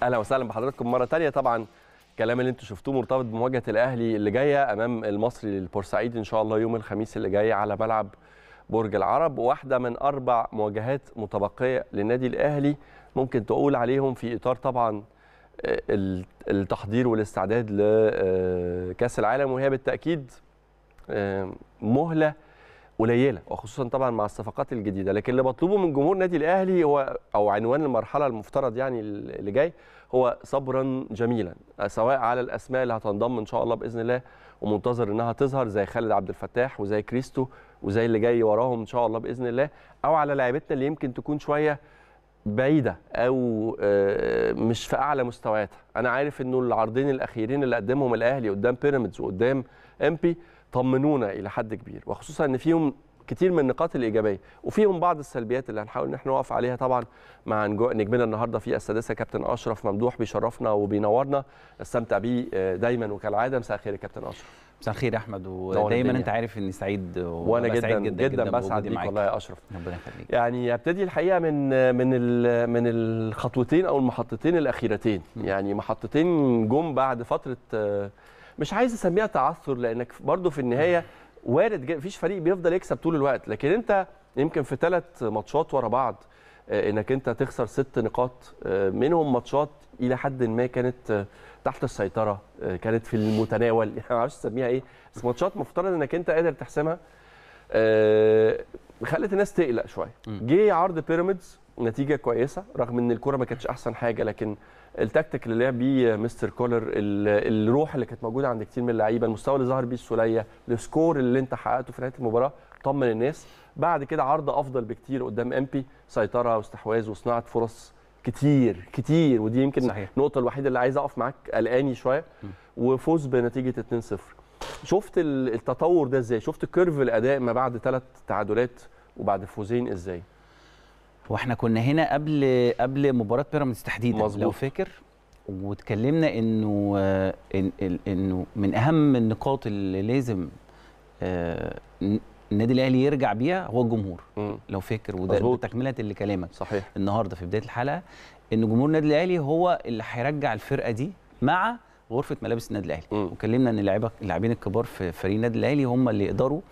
اهلا وسهلا بحضراتكم مره تانية طبعا الكلام اللي انتم شفتوه مرتبط بمواجهه الاهلي اللي جايه امام المصري للبورسعيد ان شاء الله يوم الخميس اللي جاي على ملعب برج العرب واحده من اربع مواجهات متبقيه للنادي الاهلي ممكن تقول عليهم في اطار طبعا ال- التحضير والاستعداد لكاس العالم وهي بالتاكيد آه، مهله قليله وخصوصا طبعا مع الصفقات الجديده لكن اللي مطلوبه من جمهور النادي الاهلي هو او عنوان المرحله المفترض يعني اللي جاي هو صبرا جميلا سواء على الاسماء اللي هتنضم ان شاء الله باذن الله ومنتظر انها تظهر زي خالد عبد الفتاح وزي كريستو وزي اللي جاي وراهم ان شاء الله باذن الله او على لاعبتنا اللي يمكن تكون شويه بعيده او آه، مش في اعلى مستوياتها انا عارف انه العرضين الاخيرين اللي قدمهم الاهلي قدام بيراميدز وقدام امبي طمنونا الى حد كبير وخصوصا ان فيهم كتير من النقاط الايجابيه وفيهم بعض السلبيات اللي هنحاول ان احنا نقف عليها طبعا مع نجو- نجمنا النهارده في السادسه كابتن اشرف ممدوح بيشرفنا وبينورنا نستمتع بيه آه، دايما وكالعاده مساء الخير يا كابتن اشرف مساء الخير يا احمد نور ودايما الدنيا. انت عارف اني سعيد وانا وأبقى جدا سعيد جدا, جدا بسعد بوجودي بيك معاك. والله يا اشرف ربنا يخليك يعني ابتدي الحقيقه من من ال- من الخطوتين او المحطتين الاخيرتين يعني محطتين جم بعد فتره آه، مش عايز اسميها تعثر لانك برضو في النهايه وارد جدا مفيش فريق بيفضل يكسب طول الوقت لكن انت يمكن في ثلاث ماتشات ورا بعض آه، انك انت تخسر ست نقاط آه، منهم ماتشات الى حد ما كانت آه، تحت السيطره آه، كانت في المتناول يعني ما اعرفش اسميها ايه بس ماتشات مفترض انك انت قادر تحسمها آه، خلت الناس تقلق شويه مم. جه عرض بيراميدز نتيجه كويسه رغم ان الكره ما كانتش احسن حاجه لكن التكتيك اللي لعب بيه مستر كولر ال- الروح اللي كانت موجوده عند كتير من اللعيبه المستوى اللي ظهر بيه السوليه السكور اللي انت حققته في نهايه المباراه طمن الناس بعد كده عرض افضل بكتير قدام امبي سيطره واستحواذ وصناعه فرص كتير كتير ودي يمكن صحيح. النقطه الوحيده اللي عايز اقف معاك قلقاني شويه م. وفوز بنتيجه 2-0 شفت ال- التطور ده ازاي شفت كيرف الاداء ما بعد ثلاث تعادلات وبعد فوزين ازاي واحنا كنا هنا قبل قبل مباراه بيراميدز تحديدا مظبوط. لو فاكر واتكلمنا انه آه، إن إن- انه من اهم النقاط اللي لازم آه، ن- النادي الاهلي يرجع بيها هو الجمهور مم. لو فاكر وده مظبوط. تكمله لكلامك صحيح النهارده في بدايه الحلقه ان جمهور النادي الاهلي هو اللي هيرجع الفرقه دي مع غرفه ملابس النادي الاهلي مم. وكلمنا ان اللاعيبه اللاعبين الكبار في فريق النادي الاهلي هم اللي يقدروا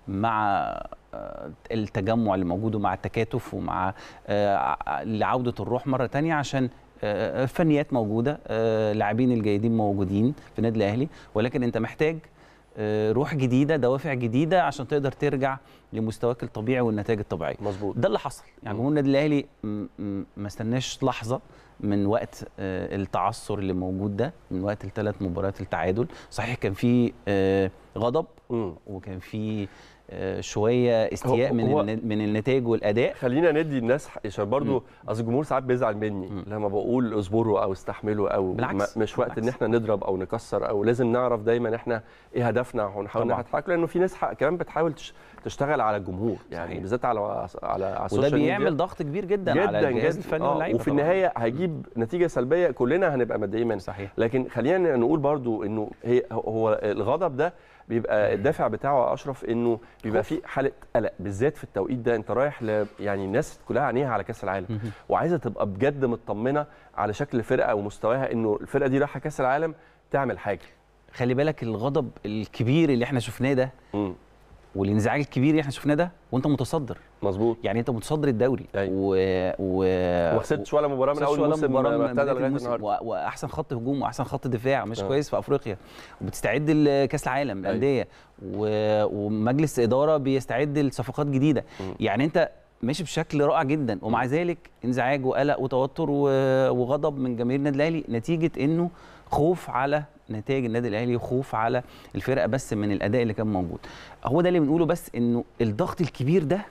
مع آه، التجمع اللي موجود ومع التكاتف ومع آه، ع- لعوده الروح مره تانية عشان آه، الفنيات موجوده آه، اللاعبين الجيدين موجودين في النادي الاهلي ولكن انت محتاج آه، روح جديده دوافع جديده عشان تقدر ترجع لمستواك الطبيعي والنتائج الطبيعيه مظبوط ده اللي حصل يعني مم. جمهور النادي الاهلي م- م- ما استناش لحظه من وقت آه، التعثر اللي موجود ده من وقت الثلاث مباريات التعادل صحيح كان في آه، غضب مم. وكان في آه، شويه استياء هو- من هو- الن- من النتائج والاداء خلينا ندي الناس حق- عشان برضو اصل الجمهور ساعات بيزعل مني مم. لما بقول اصبروا او استحملوا او بالعكس. ما- مش وقت ان بالعكس. احنا نضرب او نكسر او لازم نعرف دايما احنا ايه هدفنا ونحاول طبعاً. نضحك لانه في ناس حق- كمان بتحاول تش- تشتغل على الجمهور يعني صحيح. بالذات على على على وده السوشيال ميديا. بيعمل ضغط كبير جدا, جدا على الجهاز جدا الفني آه، واللعيبه وفي طبعاً. النهايه هيجيب نتيجه سلبيه كلنا هنبقى متضايقين منها صحيح لكن خلينا نقول برضو انه هي هو الغضب ده بيبقى الدافع بتاعه يا اشرف انه بيبقى خوف. في حاله قلق بالذات في التوقيت ده انت رايح ل يعني الناس كلها عينيها على كاس العالم مهم. وعايزه تبقى بجد مطمنه على شكل الفرقه ومستواها انه الفرقه دي رايحه كاس العالم تعمل حاجه خلي بالك الغضب الكبير اللي احنا شفناه ده امم والانزعاج الكبير اللي احنا شفناه ده وانت متصدر مظبوط يعني انت متصدر الدوري أيوة. و... و... وما خسرتش ولا مباراه من خسرتش اول ولا موسم مباراة ما من ابتدى بداية لغايه الموسم النهارده و- واحسن خط هجوم واحسن خط دفاع مش آه. كويس في افريقيا وبتستعد لكاس العالم الانديه و... ومجلس اداره بيستعد لصفقات جديده مم. يعني انت ماشي بشكل رائع جدا ومع ذلك انزعاج وقلق وتوتر و... وغضب من جماهير النادي الاهلي نتيجه انه خوف على نتائج النادي الاهلي وخوف على الفرقه بس من الاداء اللي كان موجود هو ده اللي بنقوله بس انه الضغط الكبير ده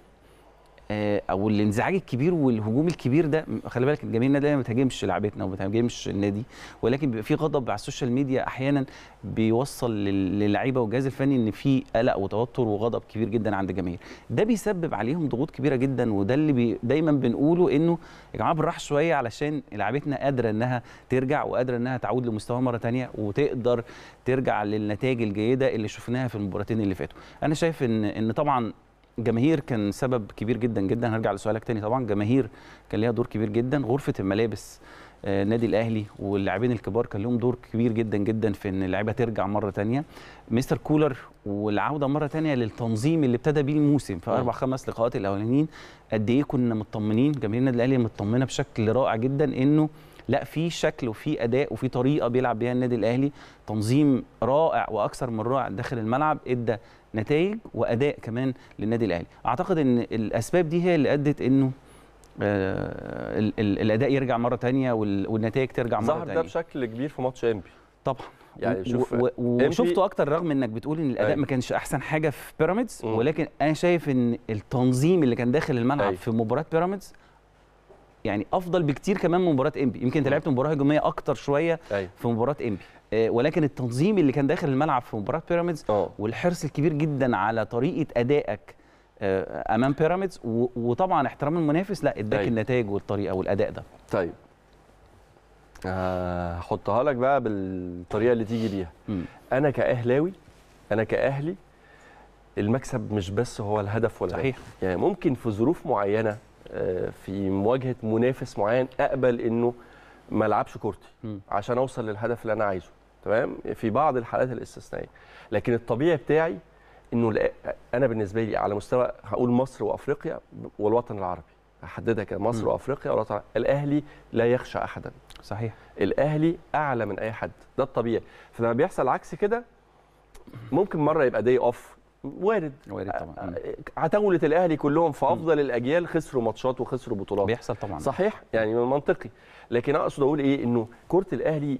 آه، او الانزعاج الكبير والهجوم الكبير ده خلي بالك جماهير النادي الاهلي ما بتهاجمش لعبتنا وما بتهاجمش النادي ولكن بيبقى في غضب على السوشيال ميديا احيانا بيوصل لل- للعيبه والجهاز الفني ان في قلق وتوتر وغضب كبير جدا عند الجماهير ده بيسبب عليهم ضغوط كبيره جدا وده اللي بي دايما بنقوله انه يا جماعه بالراحه شويه علشان لعبتنا قادره انها ترجع وقادره انها تعود لمستواها مره تانية وتقدر ترجع للنتائج الجيده اللي شفناها في المباراتين اللي فاتوا انا شايف ان ان طبعا جماهير كان سبب كبير جدا جدا هرجع لسؤالك تاني طبعا جماهير كان ليها دور كبير جدا غرفه الملابس آه، النادي الاهلي واللاعبين الكبار كان لهم دور كبير جدا جدا في ان اللعيبه ترجع مره تانية مستر كولر والعوده مره تانية للتنظيم اللي ابتدى بيه الموسم في مم. اربع خمس لقاءات الاولانيين قد ايه كنا مطمنين جماهير النادي الاهلي مطمنه بشكل رائع جدا انه لا في شكل وفي اداء وفي طريقه بيلعب بيها النادي الاهلي تنظيم رائع واكثر من رائع داخل الملعب ادى نتائج واداء كمان للنادي الاهلي اعتقد ان الاسباب دي هي اللي ادت انه آه، ال- ال- الاداء يرجع مره تانية وال- والنتائج ترجع مره ظهر ده تانية بشكل كبير في ماتش انبي طبعا يعني و- شوف و- و- MP وشفته اكتر رغم انك بتقول ان الاداء أيوة. ما كانش احسن حاجه في بيراميدز مم. ولكن انا شايف ان التنظيم اللي كان داخل الملعب أيوة. في مباراه بيراميدز يعني افضل بكتير كمان من مباراه انبي يمكن انت مم. لعبت مباراه هجوميه اكتر شويه ايوه في مباراه انبي آه، ولكن التنظيم اللي كان داخل الملعب في مباراه بيراميدز اه والحرص الكبير جدا على طريقه ادائك آه، امام بيراميدز و- وطبعا احترام المنافس لا اداك أيوة. النتائج والطريقه والاداء ده طيب آه، هحطها لك بقى بالطريقه اللي تيجي بيها مم. انا كاهلاوي انا كاهلي المكسب مش بس هو الهدف ولا صحيح يعني ممكن في ظروف معينه آه، في مواجهه منافس معين اقبل انه ما العبش كورتي مم. عشان اوصل للهدف اللي انا عايزه تمام في بعض الحالات الاستثنائيه لكن الطبيعي بتاعي انه الأ- انا بالنسبه لي على مستوى هقول مصر وافريقيا والوطن العربي هحددها كده مصر مم. وافريقيا والوطن العربي. الاهلي لا يخشى احدا صحيح الاهلي اعلى من اي حد ده الطبيعي فلما بيحصل عكس كده ممكن مره يبقى داي اوف وارد وارد طبعا مم. عتاوله الاهلي كلهم في افضل الاجيال خسروا ماتشات وخسروا بطولات بيحصل طبعا صحيح يعني من منطقي لكن اقصد اقول ايه انه كره الاهلي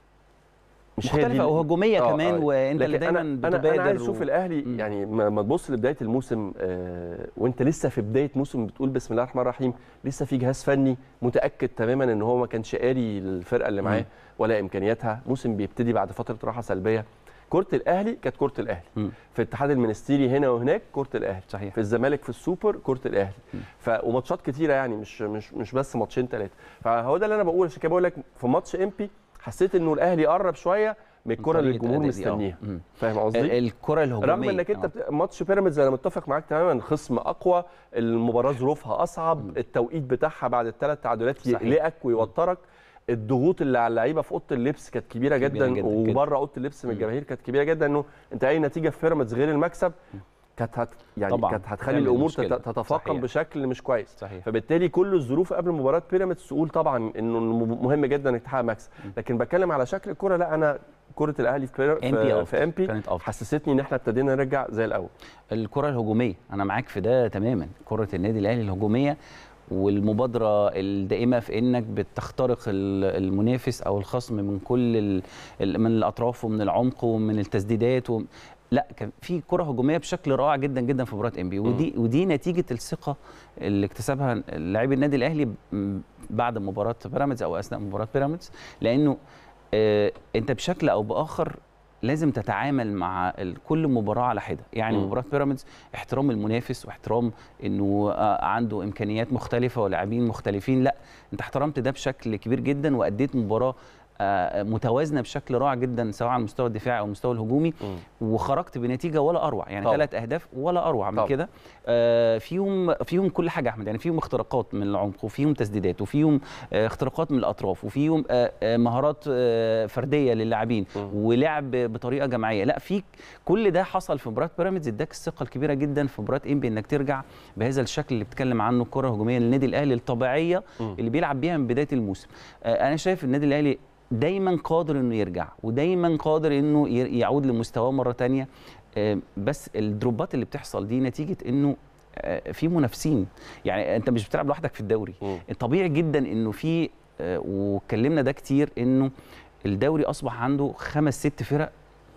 مش هي دي مختلفه وهجوميه آه، كمان آه. وانت اللي لكن دايما انا بتبادر انا انا عايز و- اشوف الاهلي مم. يعني ما ما تبص لبدايه الموسم آه وانت لسه في بدايه موسم بتقول بسم الله الرحمن الرحيم لسه في جهاز فني متاكد تماما ان هو ما كانش قاري الفرقه اللي معاه مم. ولا امكانياتها موسم بيبتدي بعد فتره راحه سلبيه كره الاهلي كانت كره الاهلي مم. في الاتحاد المنستيري هنا وهناك كره الاهلي صحيح في الزمالك في السوبر كره الاهلي مم. ف وماتشات كتيره يعني مش مش مش بس ماتشين ثلاثه فهو ده اللي انا بقول عشان كده بقول لك في ماتش امبي حسيت انه الاهلي قرب شويه من الكره اللي طريقة الجمهور أداء دي، آه. مستنيها مم. فاهم ال- قصدي؟ الكره الهجوميه رغم انك انت آه. بت... ماتش بيراميدز انا متفق معاك تماما خصم اقوى المباراه ظروفها اصعب مم. التوقيت بتاعها بعد الثلاث تعادلات صحيح. يقلقك ويوترك الضغوط اللي على اللعيبه في اوضه اللبس كانت كبيره كبيرة جدا, جداً جداً. وبره اوضه اللبس من مم. الجماهير كانت كبيره جدا انه انت اي نتيجه في بيراميدز غير المكسب كانت هت... يعني طبعاً. كانت هتخلي تعمل الامور مشكلة. تت... تتفاقم صحيح. بشكل مش كويس صحيح فبالتالي كل الظروف قبل مباراه بيراميدز تقول طبعا انه مهم جدا انك تحقق مكسب م. لكن بتكلم على شكل الكره لا انا كره الاهلي في بير... MP في, أفضل. في ام بي كانت افضل حسستني ان احنا ابتدينا نرجع زي الاول الكره الهجوميه انا معاك في ده تماما كره النادي الاهلي الهجوميه والمبادره الدائمه في انك بتخترق ال- المنافس او الخصم من كل ال- ال- من الاطراف ومن العمق ومن التسديدات و... لا كان في كره هجوميه بشكل رائع جدا جدا في مباراه انبي ودي ودي نتيجه الثقه اللي اكتسبها لاعبي النادي الاهلي ب- بعد مباراه بيراميدز او اثناء مباراه بيراميدز لانه آه انت بشكل او باخر لازم تتعامل مع ال- كل مباراه على حده يعني مم. مباراه بيراميدز احترام المنافس واحترام انه آه، عنده امكانيات مختلفه ولاعبين مختلفين لا انت احترمت ده بشكل كبير جدا واديت مباراه آه، متوازنه بشكل رائع جدا سواء على المستوى الدفاعي او المستوى الهجومي وخرجت بنتيجه ولا اروع يعني طبعا. ثلاث اهداف ولا اروع من طبعا. كده آه، فيهم فيهم كل حاجه يا احمد يعني فيهم اختراقات من العمق وفيهم تسديدات وفيهم آه، اختراقات من الاطراف وفيهم آه، آه، مهارات آه، فرديه للاعبين مم. ولعب بطريقه جماعيه لا في كل ده حصل في مباراه بيراميدز اداك الثقه الكبيره جدا في مباراه انبي انك ترجع بهذا الشكل اللي بتتكلم عنه الكره الهجوميه للنادي الاهلي الطبيعيه مم. اللي بيلعب بيها من بدايه الموسم آه، انا شايف النادي الاهلي دايما قادر انه يرجع ودايما قادر انه ي- يعود لمستواه مره تانية آه، بس الدروبات اللي بتحصل دي نتيجه انه آه، في منافسين يعني انت مش بتلعب لوحدك في الدوري مم. طبيعي جدا انه في آه، واتكلمنا ده كتير انه الدوري اصبح عنده خمس ست فرق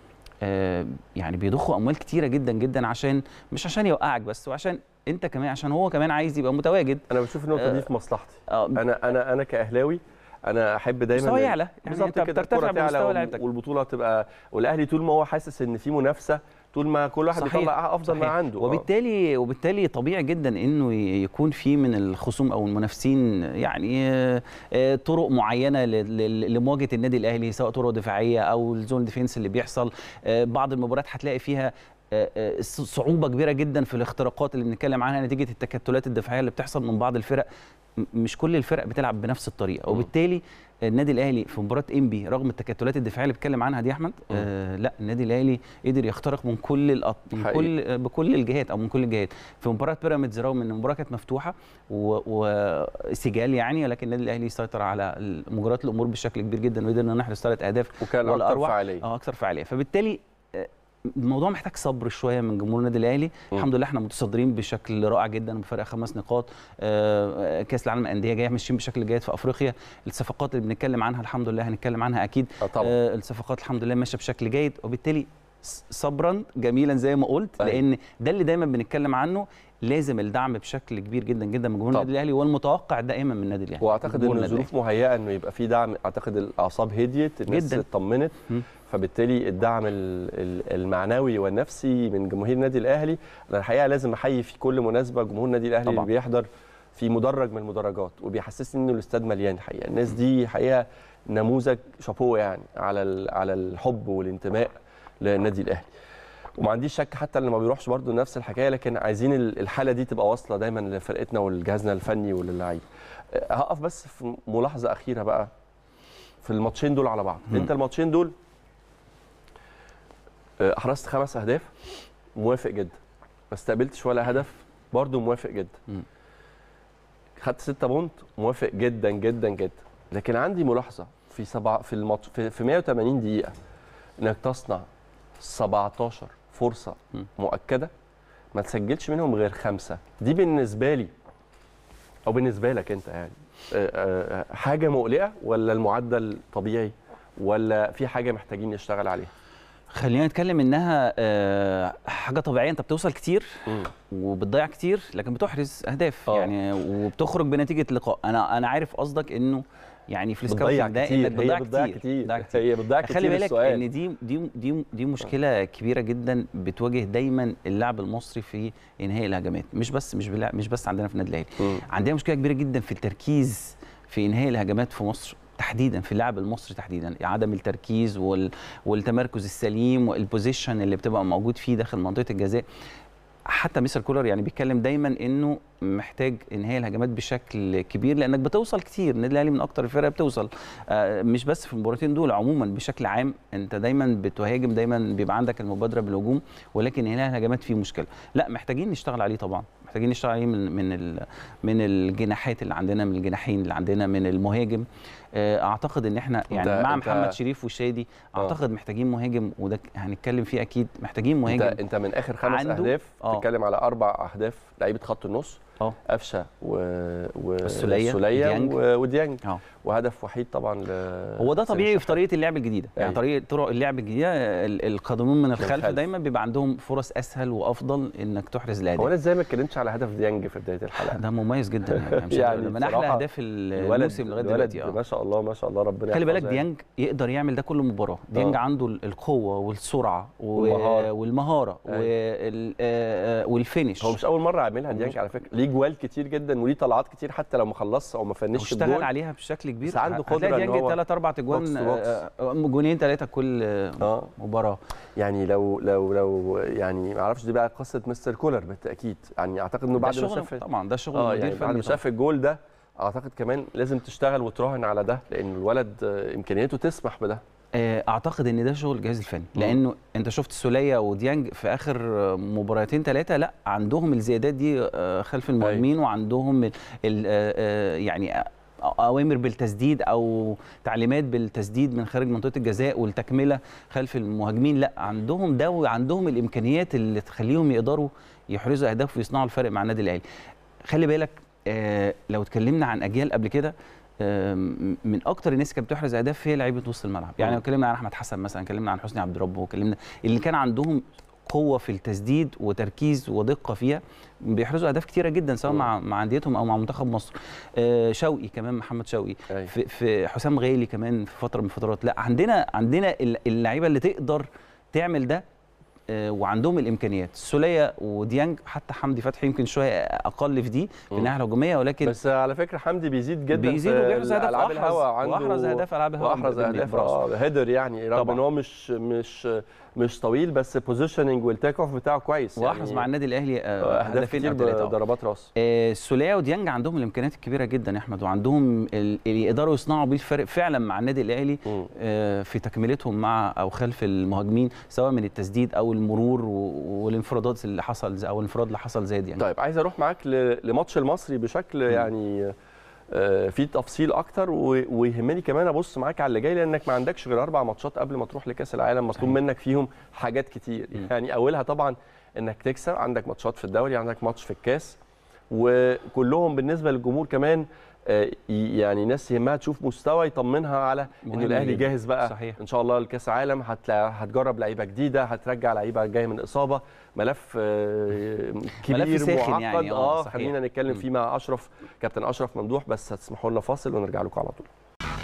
آه، يعني بيضخوا اموال كتيره جدا جدا عشان مش عشان يوقعك بس وعشان انت كمان عشان هو كمان عايز يبقى متواجد انا بشوف النقطه آه، دي في مصلحتي آه، انا انا انا كاهلاوي انا احب دايما مستوى إن- يعلى يعني بالظبط انت كده بترتفع الكرة تعلى بمستوى وال- لعبتك والبطوله تبقى والاهلي طول ما هو حاسس ان في منافسه طول ما كل واحد صحيح، بيطلع افضل ما صحيح. عنده آه. وبالتالي وبالتالي طبيعي جدا انه ي- يكون في من الخصوم او المنافسين يعني آه، آه، طرق معينه ل- ل- لمواجهه النادي الاهلي سواء طرق دفاعيه او الزون ديفينس اللي بيحصل آه، بعض المباريات هتلاقي فيها آه، آه، ص- صعوبه كبيره جدا في الاختراقات اللي بنتكلم عنها نتيجه التكتلات الدفاعيه اللي بتحصل من بعض الفرق م- مش كل الفرق بتلعب بنفس الطريقه مم. وبالتالي النادي الاهلي في مباراه انبي رغم التكتلات الدفاعيه اللي بتكلم عنها دي يا احمد آه لا النادي الاهلي قدر يخترق من كل الأط... من حقيقي. كل آه، بكل الجهات او من كل الجهات في مباراه بيراميدز رغم ان المباراه كانت مفتوحه و- وسجال يعني ولكن النادي الاهلي سيطر على مجريات الامور بشكل كبير جدا وقدرنا نحرز ثلاث اهداف وكان اكتر والأروع فعاليه اه اكثر فعاليه فبالتالي آه، الموضوع محتاج صبر شويه من جمهور النادي الاهلي مم. الحمد لله احنا متصدرين بشكل رائع جدا بفرق خمس نقاط آه، كاس العالم للانديه جايه ماشيين بشكل جيد في افريقيا الصفقات اللي بنتكلم عنها الحمد لله هنتكلم عنها اكيد آه طبعا آه، الصفقات الحمد لله ماشيه بشكل جيد وبالتالي ص- صبرا جميلا زي ما قلت أيوة. لان ده اللي دايما بنتكلم عنه لازم الدعم بشكل كبير جدا جدا من جمهور طبعا. النادي الاهلي والمتوقع دائما من النادي الاهلي واعتقد جمهور ان النادي الظروف مهيئه انه يبقى في دعم اعتقد الاعصاب هديت الناس جداً. اطمنت مم. فبالتالي الدعم ال- ال- المعنوي والنفسي من جماهير النادي الاهلي انا الحقيقه لازم احيي في كل مناسبه جمهور النادي الاهلي طبعاً. اللي بيحضر في مدرج من المدرجات وبيحسسني ان الاستاد مليان الحقيقه الناس دي حقيقه نموذج شابوه يعني على ال- على الحب والانتماء للنادي الاهلي وما عنديش شك حتى اللي ما بيروحش برضه نفس الحكايه لكن عايزين ال- الحاله دي تبقى واصله دايما لفرقتنا ولجهازنا الفني وللعيبه أه، هقف بس في ملاحظه اخيره بقى في الماتشين دول على بعض مم. انت الماتشين دول أه، احرزت خمس اهداف موافق جدا ما استقبلتش ولا هدف برضه موافق جدا مم. خدت 6 بونت موافق جدا جدا جدا لكن عندي ملاحظه في سبعة في الماتش في, في 180 دقيقه انك تصنع 17 فرصه مم. مؤكده ما تسجلش منهم غير خمسه دي بالنسبه لي او بالنسبه لك انت يعني آه، آه، حاجه مقلقه ولا المعدل طبيعي ولا في حاجه محتاجين نشتغل عليها خلينا نتكلم انها آه، حاجه طبيعيه انت بتوصل كتير وبتضيع كتير لكن بتحرز اهداف آه. يعني وبتخرج بنتيجه لقاء انا انا عارف قصدك انه يعني في بتضيع السكاوتنج ده كتير انك هي بتضيع بتضيع كتير كتير بتضيع كتير هي بتضيع كتير خلي بالك السؤال. ان دي دي دي دي مشكله كبيره جدا بتواجه دايما اللاعب المصري في انهاء الهجمات مش بس مش بلا مش بس عندنا في النادي الاهلي مم. عندنا مشكله كبيره جدا في التركيز في انهاء الهجمات في مصر تحديدا في اللاعب المصري تحديدا عدم التركيز وال... والتمركز السليم والبوزيشن اللي بتبقى موجود فيه داخل منطقه الجزاء حتى مستر كولر يعني بيتكلم دايما انه محتاج انهاء الهجمات بشكل كبير لانك بتوصل كتير النادي الاهلي من اكتر الفرق بتوصل آه، مش بس في المباراتين دول عموما بشكل عام انت دايما بتهاجم دايما بيبقى عندك المبادره بالهجوم ولكن انهاء الهجمات فيه مشكله لا محتاجين نشتغل عليه طبعا محتاجين نشتغل عليه من من ال- من الجناحات اللي عندنا من الجناحين اللي عندنا من المهاجم آه، اعتقد ان احنا يعني أنت- مع أنت- محمد شريف وشادي آه. اعتقد محتاجين مهاجم وده ك- هنتكلم فيه اكيد محتاجين مهاجم انت انت من اخر خمس عنده- اهداف آه. بتتكلم على اربع اهداف لعيبه خط النص اه قفشه و... و... السولية، السولية وديانج. و... وديانج اه وهدف وحيد طبعا ل... هو ده حسين طبيعي في الشحات. طريقه اللعب الجديده يعني أيوة. طريقه طرق اللعب الجديده ال- القادمون من الخلف الخلف. دايما بيبقى عندهم فرص اسهل وافضل انك تحرز الاهداف هو انا ازاي ما اتكلمتش على هدف ديانج في بدايه الحلقه ده مميز جدا يعني, مش يعني يعني من احلى بصراحة اهداف الموسم لغايه الولد دلوقتي اه ما شاء الله ما شاء الله ربنا خلي بالك يحفظه يعني. ديانج يقدر يعمل ده كل مباراه ديانج آه. عنده ال- القوه والسرعه و- والمهارة. والمهاره أيوة. وال- آه، آه، والفينش هو مش اول مره يعملها ديانج مش- على فكره ليه جوال كتير جدا وليه طلعات كتير حتى لو ما خلصش او ما فنش واشتغل الجول عليها بشكل كبير بس عنده هتلاقي قدرة إن ديانج هو ثلاث اربع بوكس اجوان تو بوكس. آه، آه، جونين ثلاثه كل آه، اه مباراه يعني لو لو لو يعني ما اعرفش دي بقى قصه مستر كولر بالتاكيد يعني اعتقد انه ده بعد ما شغل شاف طبعا ده شغل اه مدير يعني بعد فني ما طبعاً. شاف الجول ده اعتقد كمان لازم تشتغل وتراهن على ده لان الولد آه، امكانياته تسمح بده آه، اعتقد ان ده شغل الجهاز الفني مم. لانه انت شفت سولية وديانج في اخر آه، مباراتين ثلاثه لا عندهم الزيادات دي آه، خلف المهاجمين وعندهم ال ال آه، آه، يعني آه، اوامر بالتسديد او تعليمات بالتسديد من خارج منطقه الجزاء والتكمله خلف المهاجمين لا عندهم ده وعندهم الامكانيات اللي تخليهم يقدروا يحرزوا اهداف ويصنعوا الفرق مع النادي الاهلي خلي بالك آه، لو اتكلمنا عن اجيال قبل كده آم، من اكتر الناس كانت بتحرز اهداف هي لعيبه وسط الملعب يعني مم. لو اتكلمنا عن احمد حسن مثلا اتكلمنا عن حسني عبد ربه وكلمنا اللي كان عندهم قوه في التسديد وتركيز ودقه فيها بيحرزوا اهداف كتيره جدا سواء مم. مع مع انديتهم او مع منتخب مصر آه شوقي كمان محمد شوقي أيوة. في, في حسام غالي كمان في فتره من الفترات لا عندنا عندنا الل- اللعيبه اللي تقدر تعمل ده آه، وعندهم الامكانيات السوليه وديانج حتى حمدي فتحي يمكن شويه اقل في دي في مم. الناحيه الهجوميه ولكن بس على فكره حمدي بيزيد جدا بيزيد في وبيحرز اهداف العاب وأحرز- الهوا عنده واحرز اهداف العاب الهوا واحرز من- اهداف براسه. اه هيدر يعني رغم طبعاً. ان هو مش مش مش طويل بس بوزيشننج والتيك اوف بتاعه كويس واحرز مع النادي الاهلي آه، آه، اهداف هدفين كتير او ثلاثه بضربات راس آه، السوليه وديانج عندهم الامكانيات الكبيره جدا يا احمد وعندهم ال- اللي يقدروا يصنعوا بيه الفرق فعلا مع النادي الاهلي مم. آه، في تكملتهم مع او خلف المهاجمين سواء من التسديد او المرور و- والانفرادات اللي حصل زي- او الانفراد اللي حصل زي ديانج طيب عايز اروح معاك ل- لماتش المصري بشكل يعني آه، في تفصيل اكتر و- ويهمني كمان ابص معاك على اللي جاي لانك ما عندكش غير اربع ماتشات قبل ما تروح لكاس العالم مطلوب صحيح. منك فيهم حاجات كتير مم. يعني اولها طبعا انك تكسب عندك ماتشات في الدوري عندك ماتش في الكاس وكلهم بالنسبه للجمهور كمان آه، ي- يعني ناس يهمها تشوف مستوى يطمنها على ان مهم الاهلي جداً. جاهز بقى صحيح. ان شاء الله لكاس العالم هتلا- هتجرب لعيبه جديده هترجع لعيبه جايه من اصابه ملف آه، كبير ساخن معقد يعني، آه، اه صحيح. خلينا نتكلم مم. فيه مع اشرف كابتن اشرف ممدوح بس هتسمحوا لنا فاصل ونرجع لكم على طول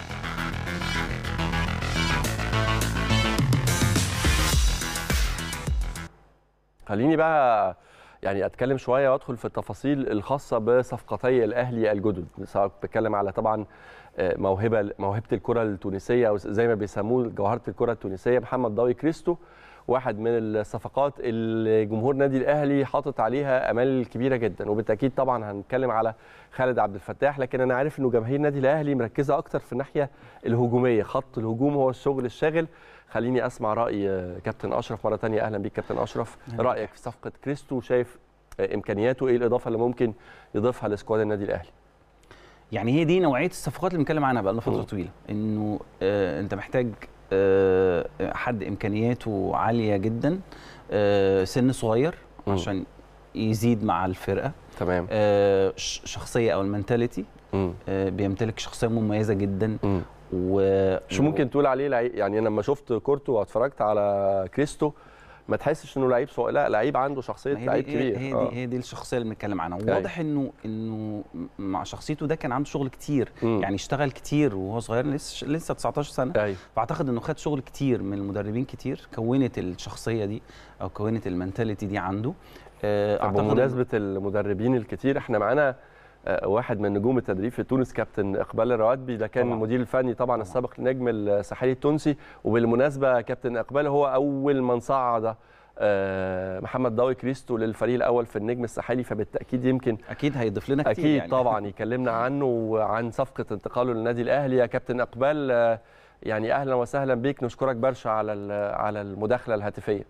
خليني بقى يعني اتكلم شويه وادخل في التفاصيل الخاصه بصفقتي الاهلي الجدد سواء بتكلم على طبعا آه، موهبه موهبه الكره التونسيه او زي ما بيسموه جوهره الكره التونسيه محمد ضوي كريستو واحد من الصفقات اللي جمهور نادي الاهلي حاطط عليها امال كبيره جدا وبالتاكيد طبعا هنتكلم على خالد عبد الفتاح لكن انا عارف انه جماهير نادي الاهلي مركزه اكتر في الناحيه الهجوميه خط الهجوم هو الشغل الشاغل خليني اسمع راي آه، كابتن اشرف مره ثانيه اهلا بيك كابتن اشرف أهلاً رايك في صفقه كريستو شايف آه، امكانياته ايه الاضافه اللي ممكن يضيفها لسكواد النادي الاهلي يعني هي دي نوعيه الصفقات اللي بنتكلم عنها بقى لنا فتره مم. طويله انه آه انت محتاج آه حد امكانياته عاليه جدا آه سن صغير مم. عشان يزيد مع الفرقه تمام آه ش- شخصيه او المنتاليتي مم. آه بيمتلك شخصيه مميزه جدا مم. و مش ممكن تقول عليه لعيب يعني انا لما شفت كورتو واتفرجت على كريستو ما تحسش انه لعيب صغير لا لعيب عنده شخصيه ما هي لعيب دي كبير هي آه. دي هي دي الشخصيه اللي بنتكلم عنها أيوة. واضح انه انه مع شخصيته ده كان عنده شغل كتير مم. يعني اشتغل كتير وهو صغير لسه لسه 19 سنه ايوه فاعتقد انه خد شغل كتير من المدربين كتير كونت الشخصيه دي او كونت المنتاليتي دي عنده آه، طب اعتقد إن- بمناسبه المدربين الكتير احنا معانا آه، واحد من نجوم التدريب في تونس كابتن اقبال الرواتبي ده كان طبعاً. المدير الفني طبعا, طبعاً. السابق لنجم الساحلي التونسي وبالمناسبه كابتن اقبال هو اول من صعد آه، محمد ضوي كريستو للفريق الاول في النجم الساحلي فبالتاكيد يمكن اكيد هيضيف لنا كتير اكيد يعني. طبعا يكلمنا عنه وعن صفقه انتقاله للنادي الاهلي يا كابتن اقبال آه، يعني اهلا وسهلا بيك نشكرك برشا على ال- على المداخله الهاتفيه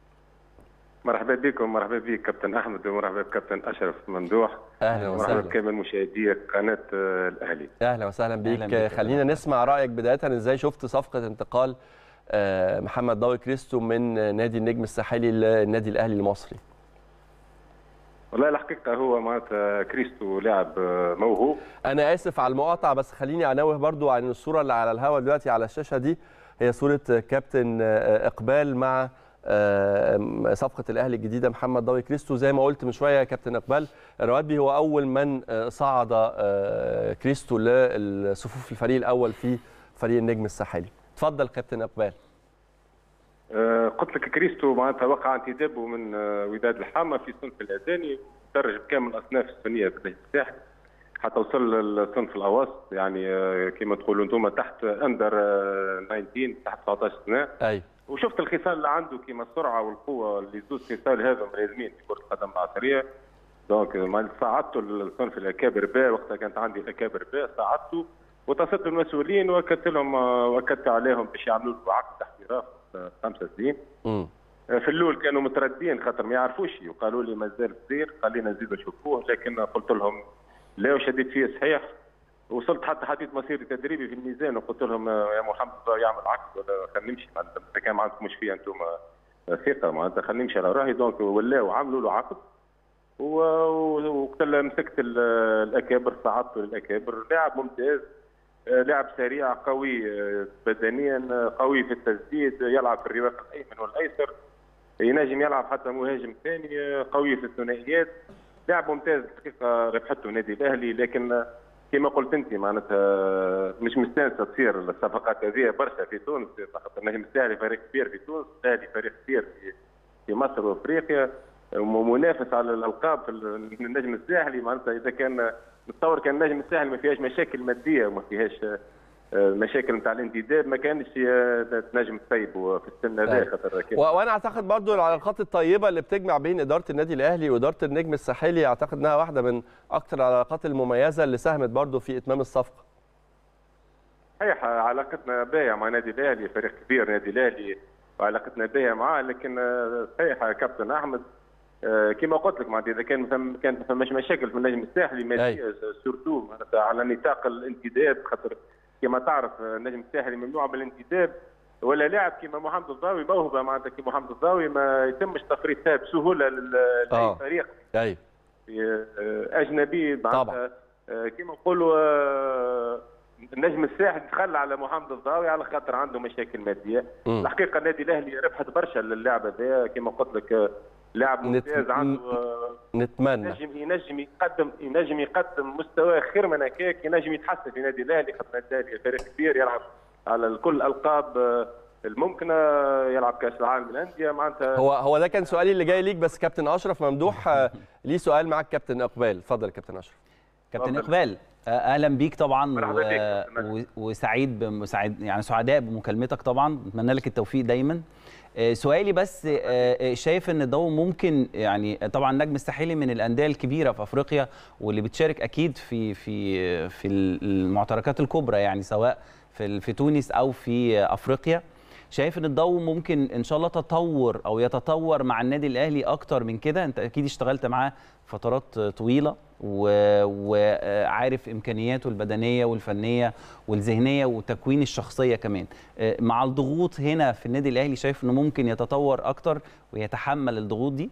مرحبا بكم مرحبا بك كابتن احمد ومرحبا بكابتن اشرف ممدوح اهلا مرحبا وسهلا بكامل مشاهدي قناه آه، الاهلي اهلا وسهلا بيك, أهلاً بيك يا خلينا فندم. نسمع رايك بدايه ازاي شفت صفقه انتقال آه، محمد ضوي كريستو من نادي النجم الساحلي للنادي الاهلي المصري والله الحقيقه هو معناتها كريستو لاعب آه، موهوب انا اسف على المقاطعه بس خليني انوه برضو عن الصوره اللي على الهواء دلوقتي على الشاشه دي هي صوره كابتن آه، اقبال مع آه، صفقه الاهلي الجديده محمد ضوي كريستو زي ما قلت من شويه يا كابتن اقبال الرواتبي هو اول من آه، صعد آه، كريستو للصفوف الفريق الاول في فريق النجم الساحلي اتفضل كابتن اقبال آه، قلت لك كريستو معناتها وقع انتدابه من آه، وداد الحامه في صنف الاذاني درج بكامل الاصناف الفنيه بالله الساحل حتى وصل للصنف الاوسط يعني آه، كما تقولوا انتم تحت اندر آه، 19 تحت 19 سنه اي وشفت الخصال اللي عنده كيما السرعه والقوه اللي زوز خصال هذا ملازمين في كره القدم العصريه دونك ما صعدته للصنف الاكابر با وقتها كانت عندي الاكابر با صعدته واتصلت بالمسؤولين واكدت لهم واكدت عليهم باش يعملوا له عقد احتراف آه، خمسة سنين امم آه، في الاول كانوا متردين خاطر ما يعرفوش وقالوا لي مازال صغير خلينا نزيدوا نشوفوه لكن قلت لهم لا وشديت فيه صحيح وصلت حتى حديت مسيري تدريبي في الميزان وقلت لهم آه، يا محمد الله يعمل عقد ولا خلينا نمشي معناتها إذا كان ما عندكمش فيها انتم آه، ثقه معناتها خلينا نمشي على راهي دونك ولاو عملوا له عقد و- و- وقت اللي مسكت ال- الاكابر صعدته للاكابر لاعب ممتاز آه، لاعب سريع قوي آه، بدنيا آه، قوي في التسديد يلعب في الرواق الايمن والايسر ينجم يلعب حتى مهاجم ثاني آه، قوي في الثنائيات لاعب ممتاز الحقيقه ربحته النادي الاهلي لكن آه، كما قلت انت معناتها آه، مش مستانسه تصير الصفقات هذه برشا في تونس خاطر النجم الساحلي فريق كبير في تونس الاهلي فريق كبير في في مصر وافريقيا ومنافس على الالقاب في النجم الساحلي معناتها اذا كان نتصور كان النجم الساحلي ما فيهاش مشاكل ماديه وما فيهاش مشاكل نتاع الانتداب ما كانش تنجم تسيبه في السن هذا خاطر وانا اعتقد برضو العلاقات الطيبه اللي بتجمع بين اداره النادي الاهلي واداره النجم الساحلي اعتقد انها واحده من اكثر العلاقات المميزه اللي ساهمت برضو في اتمام الصفقه. صحيح علاقتنا باهيه مع النادي الاهلي فريق كبير النادي الاهلي وعلاقتنا باهيه معاه لكن صحيح كابتن احمد كما قلت لك معناتها اذا كان فم كانت ما فماش مشاكل في النجم الساحلي ماديه سورتو معناتها على نطاق الانتداب خاطر كما تعرف النجم الساحلي ممنوع بالانتداب ولا لاعب كما محمد الضاوي موهبه معناتها كما محمد الضاوي ما يتمش تفريطها بسهوله لاي فريق اي اجنبي طبعا كما نقولوا النجم الساحلي تخلى على محمد الضاوي على خاطر عنده مشاكل ماديه الحقيقه النادي الاهلي ربحت برشا للاعب هذا كما قلت لك لاعب ممتاز عنده نتمنى ينجم ينجم يقدم ينجم يقدم مستوى خير من هكاك ينجم يتحسن في النادي الاهلي خاطر النادي الاهلي فريق كبير يلعب على كل الالقاب الممكنه يلعب كاس العالم للانديه معناتها هو هو ده كان سؤالي اللي جاي ليك بس كابتن اشرف ممدوح ليه سؤال معك كابتن اقبال اتفضل كابتن اشرف كابتن اقبال اهلا بيك طبعا و... و... وسعيد بمساعد يعني سعداء بمكالمتك طبعا اتمنى لك التوفيق دايما سؤالي بس شايف ان ده ممكن يعني طبعا النجم الساحلي من الانديه الكبيره في افريقيا واللي بتشارك اكيد في في في المعتركات الكبرى يعني سواء في في تونس او في افريقيا شايف ان الضوء ممكن ان شاء الله تطور او يتطور مع النادي الاهلي اكتر من كده انت اكيد اشتغلت معاه فترات طويله وعارف امكانياته البدنيه والفنيه والذهنيه وتكوين الشخصيه كمان مع الضغوط هنا في النادي الاهلي شايف انه ممكن يتطور اكتر ويتحمل الضغوط دي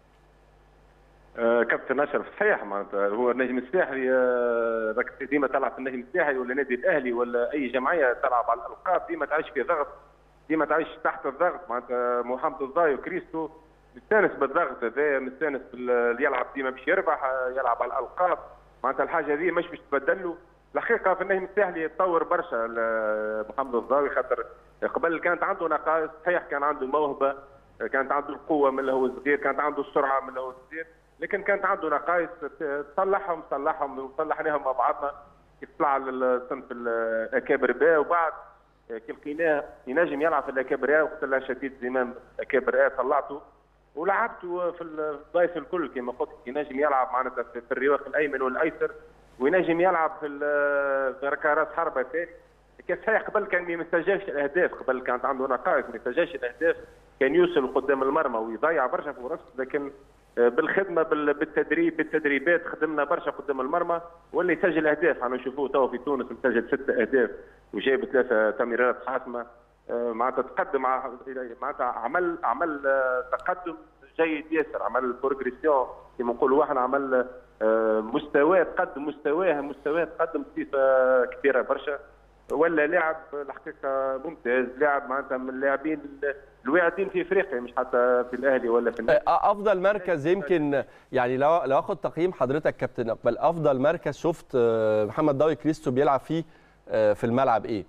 آه كابتن اشرف صحيح معناتها هو النجم الساحلي آه راك ديما تلعب في النجم الساحلي ولا النادي الاهلي ولا اي جمعيه تلعب على الالقاب ديما تعيش في ضغط ديما تعيش تحت الضغط معناتها محمد الضاي وكريستو مستانس بالضغط هذا مستانس اللي يلعب ديما باش يربح يلعب على الالقاب معناتها الحاجه هذه مش باش تبدل له الحقيقه في النجم الساحلي تطور برشا محمد الضاوي خاطر قبل كانت عنده نقائص صحيح كان عنده موهبه كانت عنده القوه من اللي هو صغير كانت عنده السرعه من اللي هو صغير لكن كانت عنده نقائص تصلحهم صلحهم وصلحناهم مع بعضنا كيف طلع للصنف الاكابر با وبعد كي لقيناه ينجم يلعب في الاكابر ا وقت له شديد زمام الاكابر ا طلعته ولعبته في الضيف الكل كما قلت ينجم يلعب معناتها في الرواق الايمن والايسر وينجم يلعب في في ركارات حربه ثاني كان صحيح قبل كان ما يستجابش الاهداف قبل كانت عنده نقائص ما يستجابش الاهداف كان يوصل قدام المرمى ويضيع برشا فرص لكن بالخدمه بالتدريب بالتدريبات خدمنا برشا قدام المرمى ولا يسجل اهداف انا نشوفوه تو في تونس مسجل ست اهداف وجايب ثلاثه تمريرات حاسمه معناتها تقدم معناتها عمل عمل تقدم جيد ياسر عمل بروجريسيون كما نقولوا احنا عمل مستوى تقدم مستواه مستواه تقدم بصفه كبيره برشا ولا لاعب الحقيقه ممتاز لاعب معناتها من اللاعبين الواعدين في افريقيا مش حتى في الاهلي ولا في النادي افضل مركز يمكن يعني لو لو اخد تقييم حضرتك كابتن اقبال افضل مركز شفت محمد ضاوي كريستو بيلعب فيه في الملعب ايه؟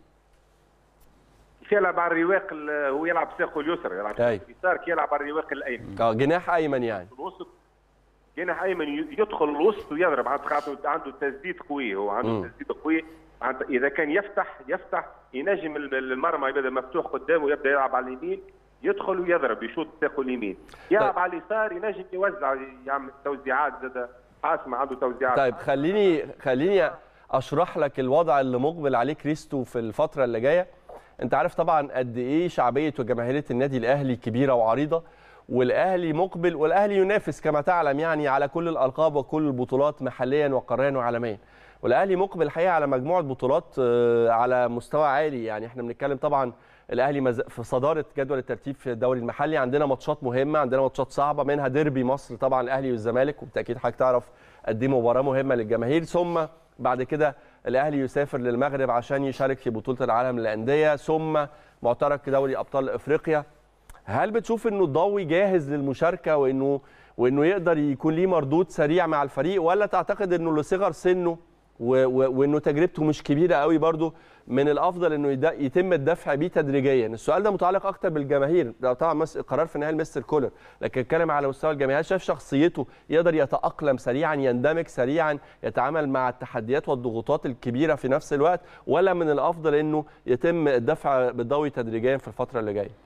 يلعب على الرواق هو يلعب ساقه اليسرى يلعب أي. اليسار كي يلعب على الرواق الايمن اه جناح ايمن يعني الوسط جناح ايمن يدخل الوسط ويضرب عنده تسديد قوي هو عنده مم. تسديد قوي اذا كان يفتح يفتح ينجم المرمى يبدا مفتوح قدامه يبدا يلعب على اليمين يدخل ويضرب يشوط ساقه اليمين يلعب طيب. على اليسار ينجم يوزع يعمل توزيعات زاد حاسمه عنده توزيعات طيب خليني خليني اشرح لك الوضع اللي مقبل عليه كريستو في الفتره اللي جايه انت عارف طبعا قد ايه شعبيه وجماهيريه النادي الاهلي كبيره وعريضه والاهلي مقبل والاهلي ينافس كما تعلم يعني على كل الالقاب وكل البطولات محليا وقاريا وعالميا والاهلي مقبل الحقيقه على مجموعه بطولات آه، على مستوى عالي يعني احنا بنتكلم طبعا الاهلي مز- في صداره جدول الترتيب في الدوري المحلي عندنا ماتشات مهمه عندنا ماتشات صعبه منها ديربي مصر طبعا الاهلي والزمالك وبالتاكيد حضرتك تعرف قد ايه مباراه مهمه للجماهير ثم بعد كده الاهلي يسافر للمغرب عشان يشارك في بطوله العالم للانديه ثم معترك دوري ابطال افريقيا هل بتشوف انه الضوي جاهز للمشاركه وانه وانه يقدر يكون ليه مردود سريع مع الفريق ولا تعتقد انه لصغر سنه و- و- وانه تجربته مش كبيره قوي برضه من الافضل انه يد- يتم الدفع بيه تدريجيا السؤال ده متعلق اكتر بالجماهير ده طبعا مس- قرار في النهايه مستر كولر لكن اتكلم على مستوى الجماهير هل شايف شخصيته يقدر يتاقلم سريعا يندمج سريعا يتعامل مع التحديات والضغوطات الكبيره في نفس الوقت ولا من الافضل انه يتم الدفع بالضوء تدريجيا في الفتره اللي جايه